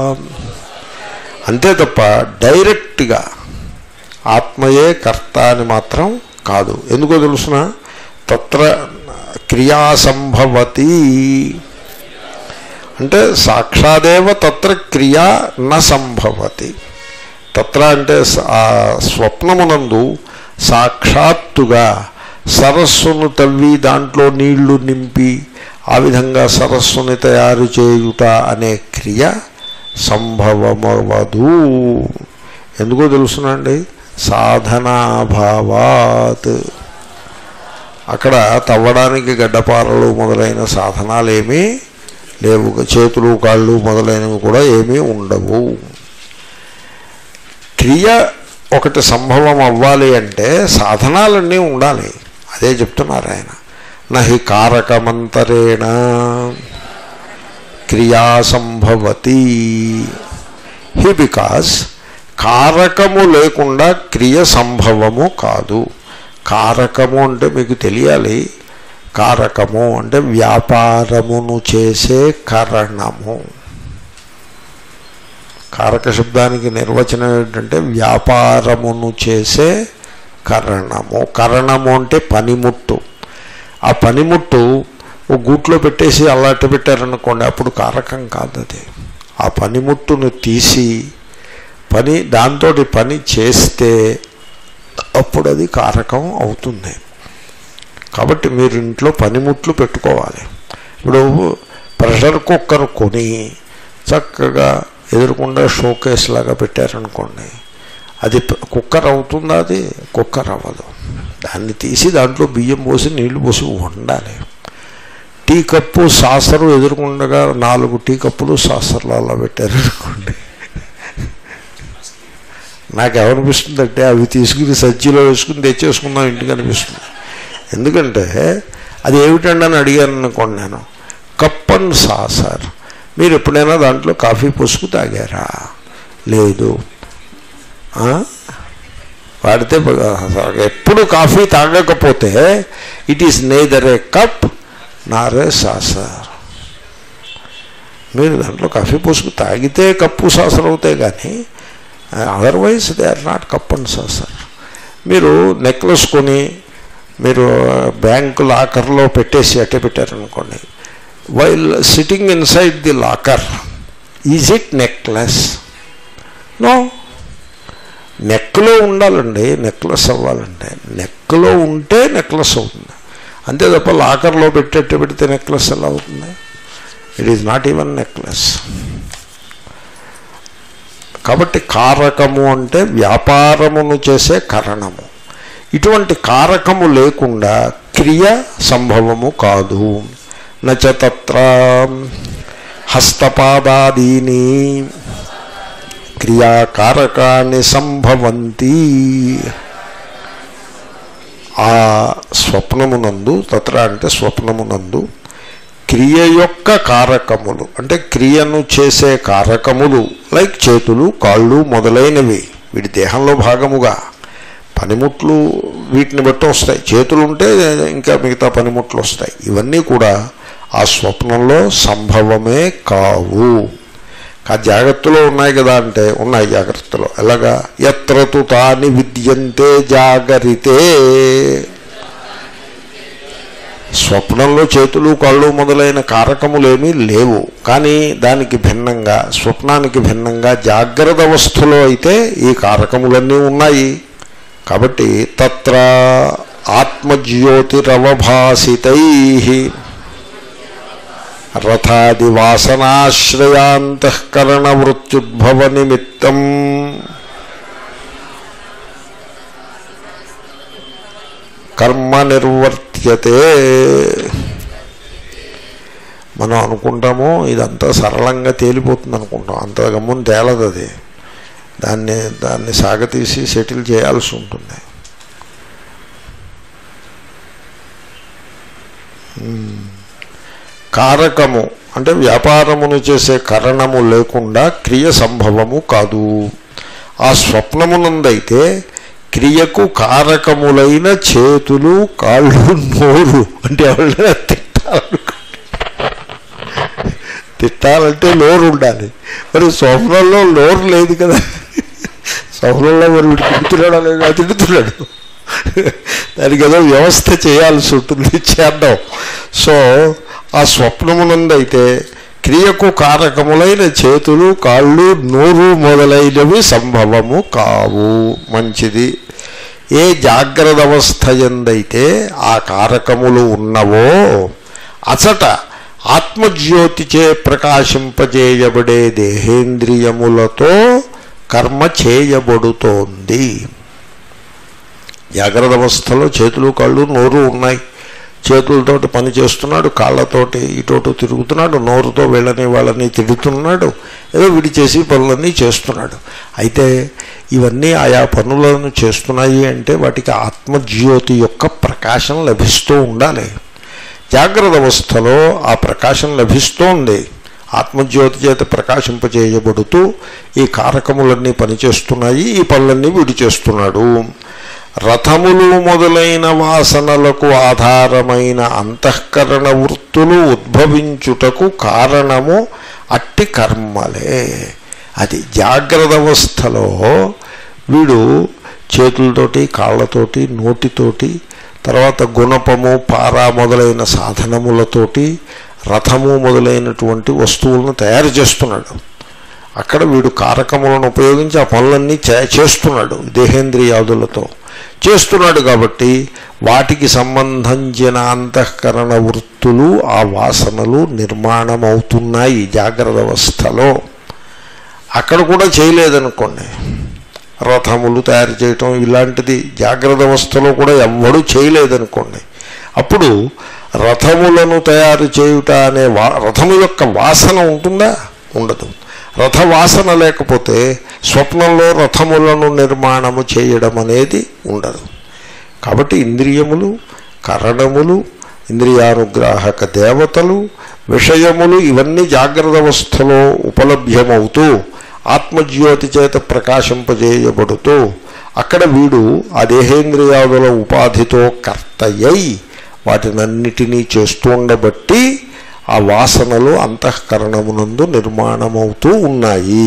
అంతే తప్ప డైరెక్ట్గా ఆత్మయే కర్త అని మాత్రం కాదు ఎందుకో తెలుసిన తత్ర క్రియా సంభవతి అంటే సాక్షాదేవ తత్ర క్రియా న సంభవతి తత్ర అంటే స- ఆ స్వప్నమునందు సాక్షాత్తుగా సరస్సును తవ్వి దాంట్లో నీళ్లు నింపి ఆ విధంగా సరస్సుని తయారు చేయుట అనే క్రియ సంభవమవదు ఎందుకో తెలుసునండి సాధనాభావాత్ అక్కడ తవ్వడానికి గడ్డపారలు మొదలైన సాధనాలు ఏమీ లేవు చేతులు కాళ్ళు మొదలైనవి కూడా ఏమీ ఉండవు క్రియ ఒకటి సంభవం అవ్వాలి అంటే సాధనాలన్నీ ఉండాలి అదే చెప్తున్నారు ఆయన నహి కారకమంతరేణ క్రియా సంభవతి హి బికాస్ కారకము లేకుండా క్రియ సంభవము కాదు కారకము అంటే మీకు తెలియాలి కారకము అంటే వ్యాపారమును చేసే కరణము కారక శబ్దానికి నిర్వచనం ఏంటంటే వ్యాపారమును చేసే కరణము కరణము అంటే పనిముట్టు ఆ పనిముట్టు ఓ గూట్లో పెట్టేసి అలాంటి పెట్టారనుకోండి అప్పుడు కారకం కాదు అది ఆ పనిముట్టును తీసి పని దాంతో పని చేస్తే అప్పుడు అది కారకం అవుతుంది కాబట్టి మీరు ఇంట్లో పనిముట్లు పెట్టుకోవాలి ఇప్పుడు ప్రెషర్ కుక్కర్ కొని చక్కగా ఎదురుకుండా షోకేస్ లాగా పెట్టారనుకోండి అది కుక్కర్ అవుతుందా అది కుక్కర్ అవ్వదు దాన్ని తీసి దాంట్లో బియ్యం పోసి నీళ్లు పోసి వండాలి టీ కప్పు సాసరు ఎదురుకుండగా నాలుగు టీ కప్పులు సాసర్లు అలా పెట్టారనుకోండి నాకు ఏమనిపిస్తుందంటే అవి తీసుకుని సజ్జీలో వేసుకుని తెచ్చేసుకుందాం ఇంటికి అనిపిస్తుంది ఎందుకంటే అది ఏమిటండి అని అడిగాను అనుకోండి నేను కప్ అండ్ సాసర్ మీరు ఎప్పుడైనా దాంట్లో కాఫీ పోసుకు తాగారా లేదు ఆ? వాడితే ఎప్పుడు కాఫీ తాగకపోతే it is neither a cup nor a saucer మీరు దాంట్లో కాఫీ పోసుకు తాగితే కప్పు సాసర్ అవుతాయి కానీ otherwise they are not cup and saucer మీరు నెక్లెస్ కొని మీరు బ్యాంకు లాకర్లో పెట్టేసి అట్టే పెట్టారనుకోండి while sitting inside the locker is it necklace no నెక్లో ఉండాలండి నెక్లెస్ అవ్వాలంటే నెక్లో ఉంటే నెక్లెస్ అవుతుంది అంతే తప్ప లాకర్లో పెట్టేట్టు పెడితే నెక్లెస్ ఎలా అవుతుంది it is not even necklace కాబట్టి కారకము అంటే వ్యాపారమును చేసే కరణము ఇటువంటి కారకము లేకుండా క్రియ సంభవము కాదు నచ తత్ర హస్తపాదాదీని క్రియాకారకాన్ని సంభవంతి ఆ స్వప్నమునందు తత్ర అంటే స్వప్నమునందు క్రియ యొక్క కారకములు అంటే క్రియను చేసే కారకములు లైక్ చేతులు కాళ్ళు మొదలైనవి వీడి దేహంలో భాగముగా పనిముట్లు వీటిని బట్టి వస్తాయి చేతులు ఉంటే ఇంకా మిగతా పనిముట్లు వస్తాయి ఇవన్నీ కూడా ఆ స్వప్నంలో సంభవమే కావు ఆ జాగ్రత్తలో ఉన్నాయి కదా అంటే ఉన్నాయి జాగ్రత్తలో ఎలాగా ఎత్రతు తాని విద్యంతే జాగరితే స్వప్నంలో చేతులు కళ్ళు మొదలైన కారకములేమీ లేవు కానీ దానికి భిన్నంగా స్వప్నానికి భిన్నంగా జాగ్రత్త అవస్థలో అయితే ఈ కారకములన్నీ ఉన్నాయి కాబట్టి తత్ర ఆత్మజ్యోతిరవభాసితై రథాది వాసనాశ్రయాంతఃకరణ వృత్యుద్భవ నిమిత్తం కర్మ నిర్వర్త్యతే మనం అనుకుంటాము ఇదంతా సరళంగా తేలిపోతుంది అనుకుంటాం అంత గమ్మున తేలదు అది దాన్ని దాన్ని సాగతీసి సెటిల్ చేయాల్సి ఉంటుంది కారకము అంటే వ్యాపారమును చేసే కరణము లేకుండా క్రియ సంభవము కాదు ఆ స్వప్నమునందైతే క్రియకు కారకములైన చేతులు కాళ్ళు నోరు అంటే ఎవరైనా తిట్టాలనుకో తిట్టాలంటే నోరు ఉండాలి మరి స్వప్నంలో నోరు లేదు కదా స్వప్నంలో మరి వీడు తిడుతున్నాడా లేదా తిడుతున్నాడు దానికి ఏదో వ్యవస్థ చేయాల్సి ఉంటుంది చేద్దాం సో ఆ స్వప్నమునందైతే క్రియకు కారకములైన చేతులు కాళ్ళు నోరు మొదలైనవి సంభవము కావు మంచిది ఏ జాగ్రత్త అవస్థ ఎందైతే ఆ కారకములు ఉన్నవో అచట ఆత్మజ్యోతిచే ప్రకాశింపజేయబడే దేహేంద్రియములతో కర్మ చేయబడుతోంది జాగ్రత్త అవస్థలో చేతులు కళ్ళు నోరు ఉన్నాయి చేతులతోటి పని చేస్తున్నాడు కాళ్ళతోటి ఇటోటు తిరుగుతున్నాడు నోరుతో వీళ్ళని వాళ్ళని తిడుతున్నాడు ఏదో విడి చేసి పనులన్నీ చేస్తున్నాడు అయితే ఇవన్నీ ఆయా పనులను చేస్తున్నాయి అంటే వాటికి ఆత్మజ్యోతి యొక్క ప్రకాశం లభిస్తూ ఉండాలి జాగ్రత్త అవస్థలో ఆ ప్రకాశం లభిస్తోంది ఆత్మజ్యోతి చేత ప్రకాశింపజేయబడుతూ ఈ కారకములన్నీ పనిచేస్తున్నాయి ఈ పనులన్నీ విడి చేస్తున్నాడు రథములు మొదలైన వాసనలకు ఆధారమైన అంతఃకరణ వృత్తులు ఉద్భవించుటకు కారణము అట్టి కర్మలే అది జాగ్రత్త అవస్థలో వీడు చేతులతోటి కాళ్ళతోటి నోటితోటి తర్వాత గుణపము పార మొదలైన సాధనములతోటి రథము మొదలైనటువంటి వస్తువులను తయారు చేస్తున్నాడు అక్కడ వీడు కారకములను ఉపయోగించి ఆ పనులన్నీ చే- చేస్తున్నాడు దేహేంద్రియాదులతో చేస్తున్నాడు కాబట్టి వాటికి సంబంధించిన అంతఃకరణ వృత్తులు ఆ వాసనలు నిర్మాణమవుతున్నాయి జాగ్రత్త అవస్థలో అక్కడ కూడా చేయలేదనుకోండి రథములు తయారు చేయటం ఇలాంటిది జాగ్రత్త అవస్థలో కూడా ఎవ్వడూ చేయలేదనుకోండి అప్పుడు రథములను తయారు చేయుట అనే వా రథము యొక్క వాసన ఉంటుందా ఉండదు రథ వాసన లేకపోతే స్వప్నంలో రథములను నిర్మాణము చేయడం అనేది ఉండదు కాబట్టి ఇంద్రియములు కరణములు ఇంద్రియానుగ్రాహక దేవతలు విషయములు ఇవన్నీ జాగ్రత్త అవస్థలో ఉపలభ్యమవుతూ ఆత్మజ్యోతి చేత ప్రకాశింపజేయబడుతూ అక్కడ వీడు ఆ దేహేంద్రియాదుల ఉపాధితో కర్తయ్యై వాటినన్నిటినీ చేస్తూ ఉండబట్టి ఆ వాసనలు అంతఃకరణమునందు నిర్మాణమవుతూ ఉన్నాయి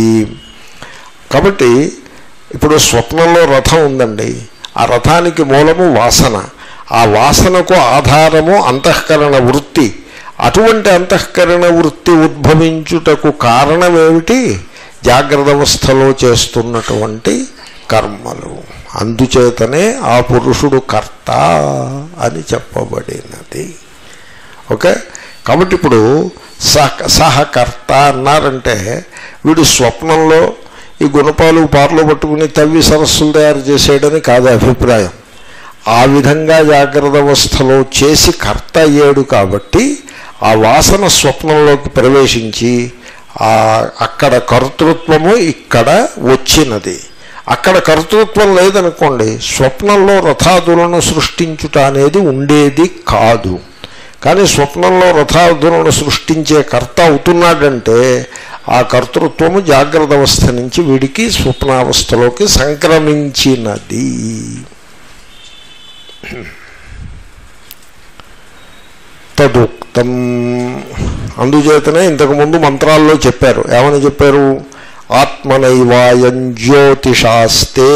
కాబట్టి ఇప్పుడు స్వప్నంలో రథం ఉందండి ఆ రథానికి మూలము వాసన ఆ వాసనకు ఆధారము అంతఃకరణ వృత్తి అటువంటి అంతఃకరణ వృత్తి ఉద్భవించుటకు కారణమేమిటి జాగ్రత్త అవస్థలో చేస్తున్నటువంటి కర్మలు అందుచేతనే ఆ పురుషుడు కర్త అని చెప్పబడినది ఓకే కాబట్టి ఇప్పుడు సహ సహకర్త అన్నారంటే వీడు స్వప్నంలో ఈ గుణపాలు పార్లు పట్టుకుని తవ్వి సరస్సులు తయారు చేసేయడని కాదు అభిప్రాయం ఆ విధంగా జాగ్రత్త అవస్థలో చేసి కర్త అయ్యాడు కాబట్టి ఆ వాసన స్వప్నంలోకి ప్రవేశించి ఆ అక్కడ కర్తృత్వము ఇక్కడ వచ్చినది అక్కడ కర్తృత్వం లేదనుకోండి స్వప్నంలో రథాదులను సృష్టించుట అనేది ఉండేది కాదు కానీ స్వప్నంలో రథాదులను సృష్టించే కర్త అవుతున్నాడంటే ఆ కర్తృత్వము జాగ్రత్త అవస్థ నుంచి వీడికి స్వప్నావస్థలోకి సంక్రమించినది తదుక్తం అందుచేతనే ఇంతకుముందు మంత్రాల్లో చెప్పారు ఏమని చెప్పారు ఆత్మనైవాయం జ్యోతిషాస్తే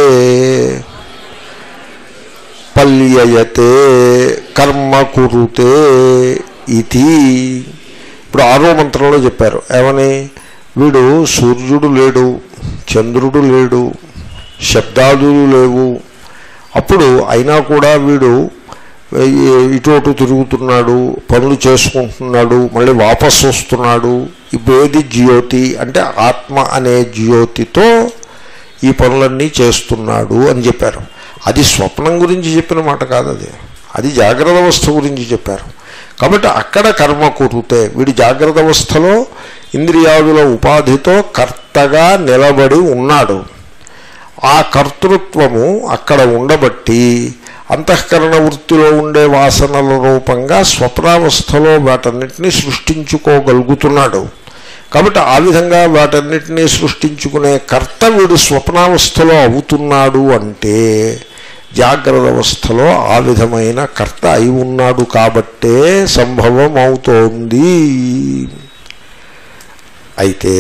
పల్యయతే కర్మ కురుతే ఇది ఇప్పుడు ఆరో మంత్రంలో చెప్పారు ఏమని వీడు సూర్యుడు లేడు చంద్రుడు లేడు శబ్దాదులు లేవు అప్పుడు అయినా కూడా వీడు ఇటు అటు తిరుగుతున్నాడు పనులు చేసుకుంటున్నాడు మళ్ళీ వాపసు వస్తున్నాడు ఇవేది జ్యోతి అంటే ఆత్మ అనే జ్యోతితో ఈ పనులన్నీ చేస్తున్నాడు అని చెప్పారు అది స్వప్నం గురించి చెప్పిన మాట కాదు అది అది జాగ్రత్త అవస్థ గురించి చెప్పారు కాబట్టి అక్కడ కర్మ కురితే వీడి జాగ్రత్త అవస్థలో ఇంద్రియాదుల ఉపాధితో కర్తగా నిలబడి ఉన్నాడు ఆ కర్తృత్వము అక్కడ ఉండబట్టి అంతఃకరణ వృత్తిలో ఉండే వాసనల రూపంగా స్వప్నావస్థలో వాటన్నిటినీ సృష్టించుకోగలుగుతున్నాడు కాబట్టి ఆ విధంగా వాటన్నిటినీ సృష్టించుకునే కర్త వీడు స్వప్నావస్థలో అవుతున్నాడు అంటే జాగ్రత్త అవస్థలో ఆ విధమైన కర్త అయి ఉన్నాడు కాబట్టే సంభవం అవుతోంది అయితే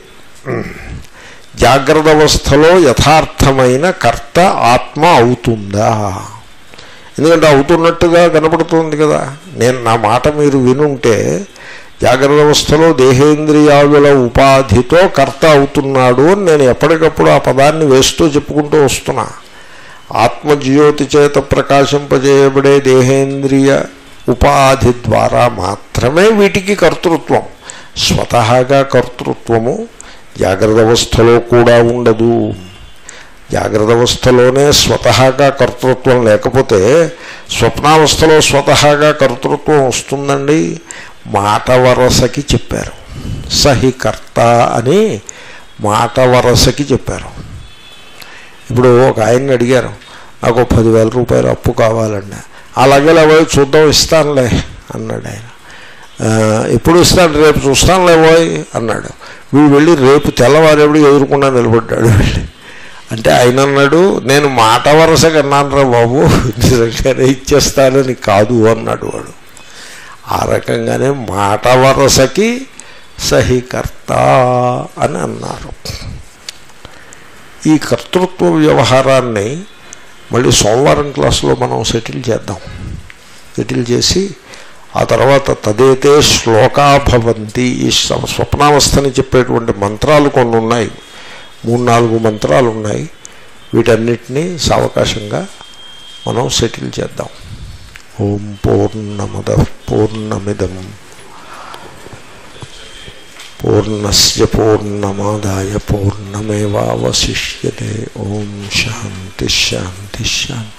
జాగ్రత్త అవస్థలో యథార్థమైన కర్త ఆత్మ అవుతుందా ఎందుకంటే అవుతున్నట్టుగా కనపడుతుంది కదా నేను నా మాట మీరు వినుంటే జాగ్రత్త అవస్థలో దేహేంద్రియాదుల ఉపాధితో కర్త అవుతున్నాడు అని నేను ఎప్పటికప్పుడు ఆ పదాన్ని వేస్తూ చెప్పుకుంటూ వస్తున్నా ఆత్మజ్యోతి చేత ప్రకాశింపజేయబడే దేహేంద్రియ ఉపాధి ద్వారా మాత్రమే వీటికి కర్తృత్వం స్వతహాగా కర్తృత్వము జాగ్రత్త అవస్థలో కూడా ఉండదు జాగ్రత్త అవస్థలోనే స్వతహాగా కర్తృత్వం లేకపోతే స్వప్నావస్థలో స్వతహాగా కర్తృత్వం వస్తుందండి మాట వరసకి చెప్పారు సహి కర్త అని మాట వరసకి చెప్పారు ఇప్పుడు ఒక ఆయన్ని అడిగారు నాకు పదివేల రూపాయలు అప్పు కావాలండి అలాగే లేవో చూద్దాం ఇస్తానులే అన్నాడు ఆయన "ఆ, ఎప్పుడు ఇస్తాను రేపు చూస్తానులే పోయ్ అన్నాడు వీడు వెళ్ళి రేపు తెల్లవారేప్పుడు ఎదురుకుండా నిలబడ్డాడు వెళ్ళి అంటే ఆయన అన్నాడు నేను మాట వరుసగా అన్నాను రా బాబు నిజంగానే ఇచ్చేస్తానని కాదు అన్నాడు వాడు ఆ రకంగానే మాట వరసకి సహికర్త అని అన్నారు ఈ కర్తృత్వ వ్యవహారాన్ని మళ్ళీ సోమవారం క్లాసులో మనం సెటిల్ చేద్దాం సెటిల్ చేసి ఆ తర్వాత తదేతే శ్లోకాభవంతి ఈ స్వ- స్వప్నావస్థని చెప్పేటువంటి మంత్రాలు కొన్ని ఉన్నాయి మూడు నాలుగు మంత్రాలు ఉన్నాయి వీటన్నిటినీ సావకాశంగా మనం సెటిల్ చేద్దాం ఓం పూర్ణమద పూర్ణమిదం పూర్ణస్య పూర్ణమాదాయ పూర్ణమేవావశిష్యతే ఓం శాంతి శాంతి శాంతి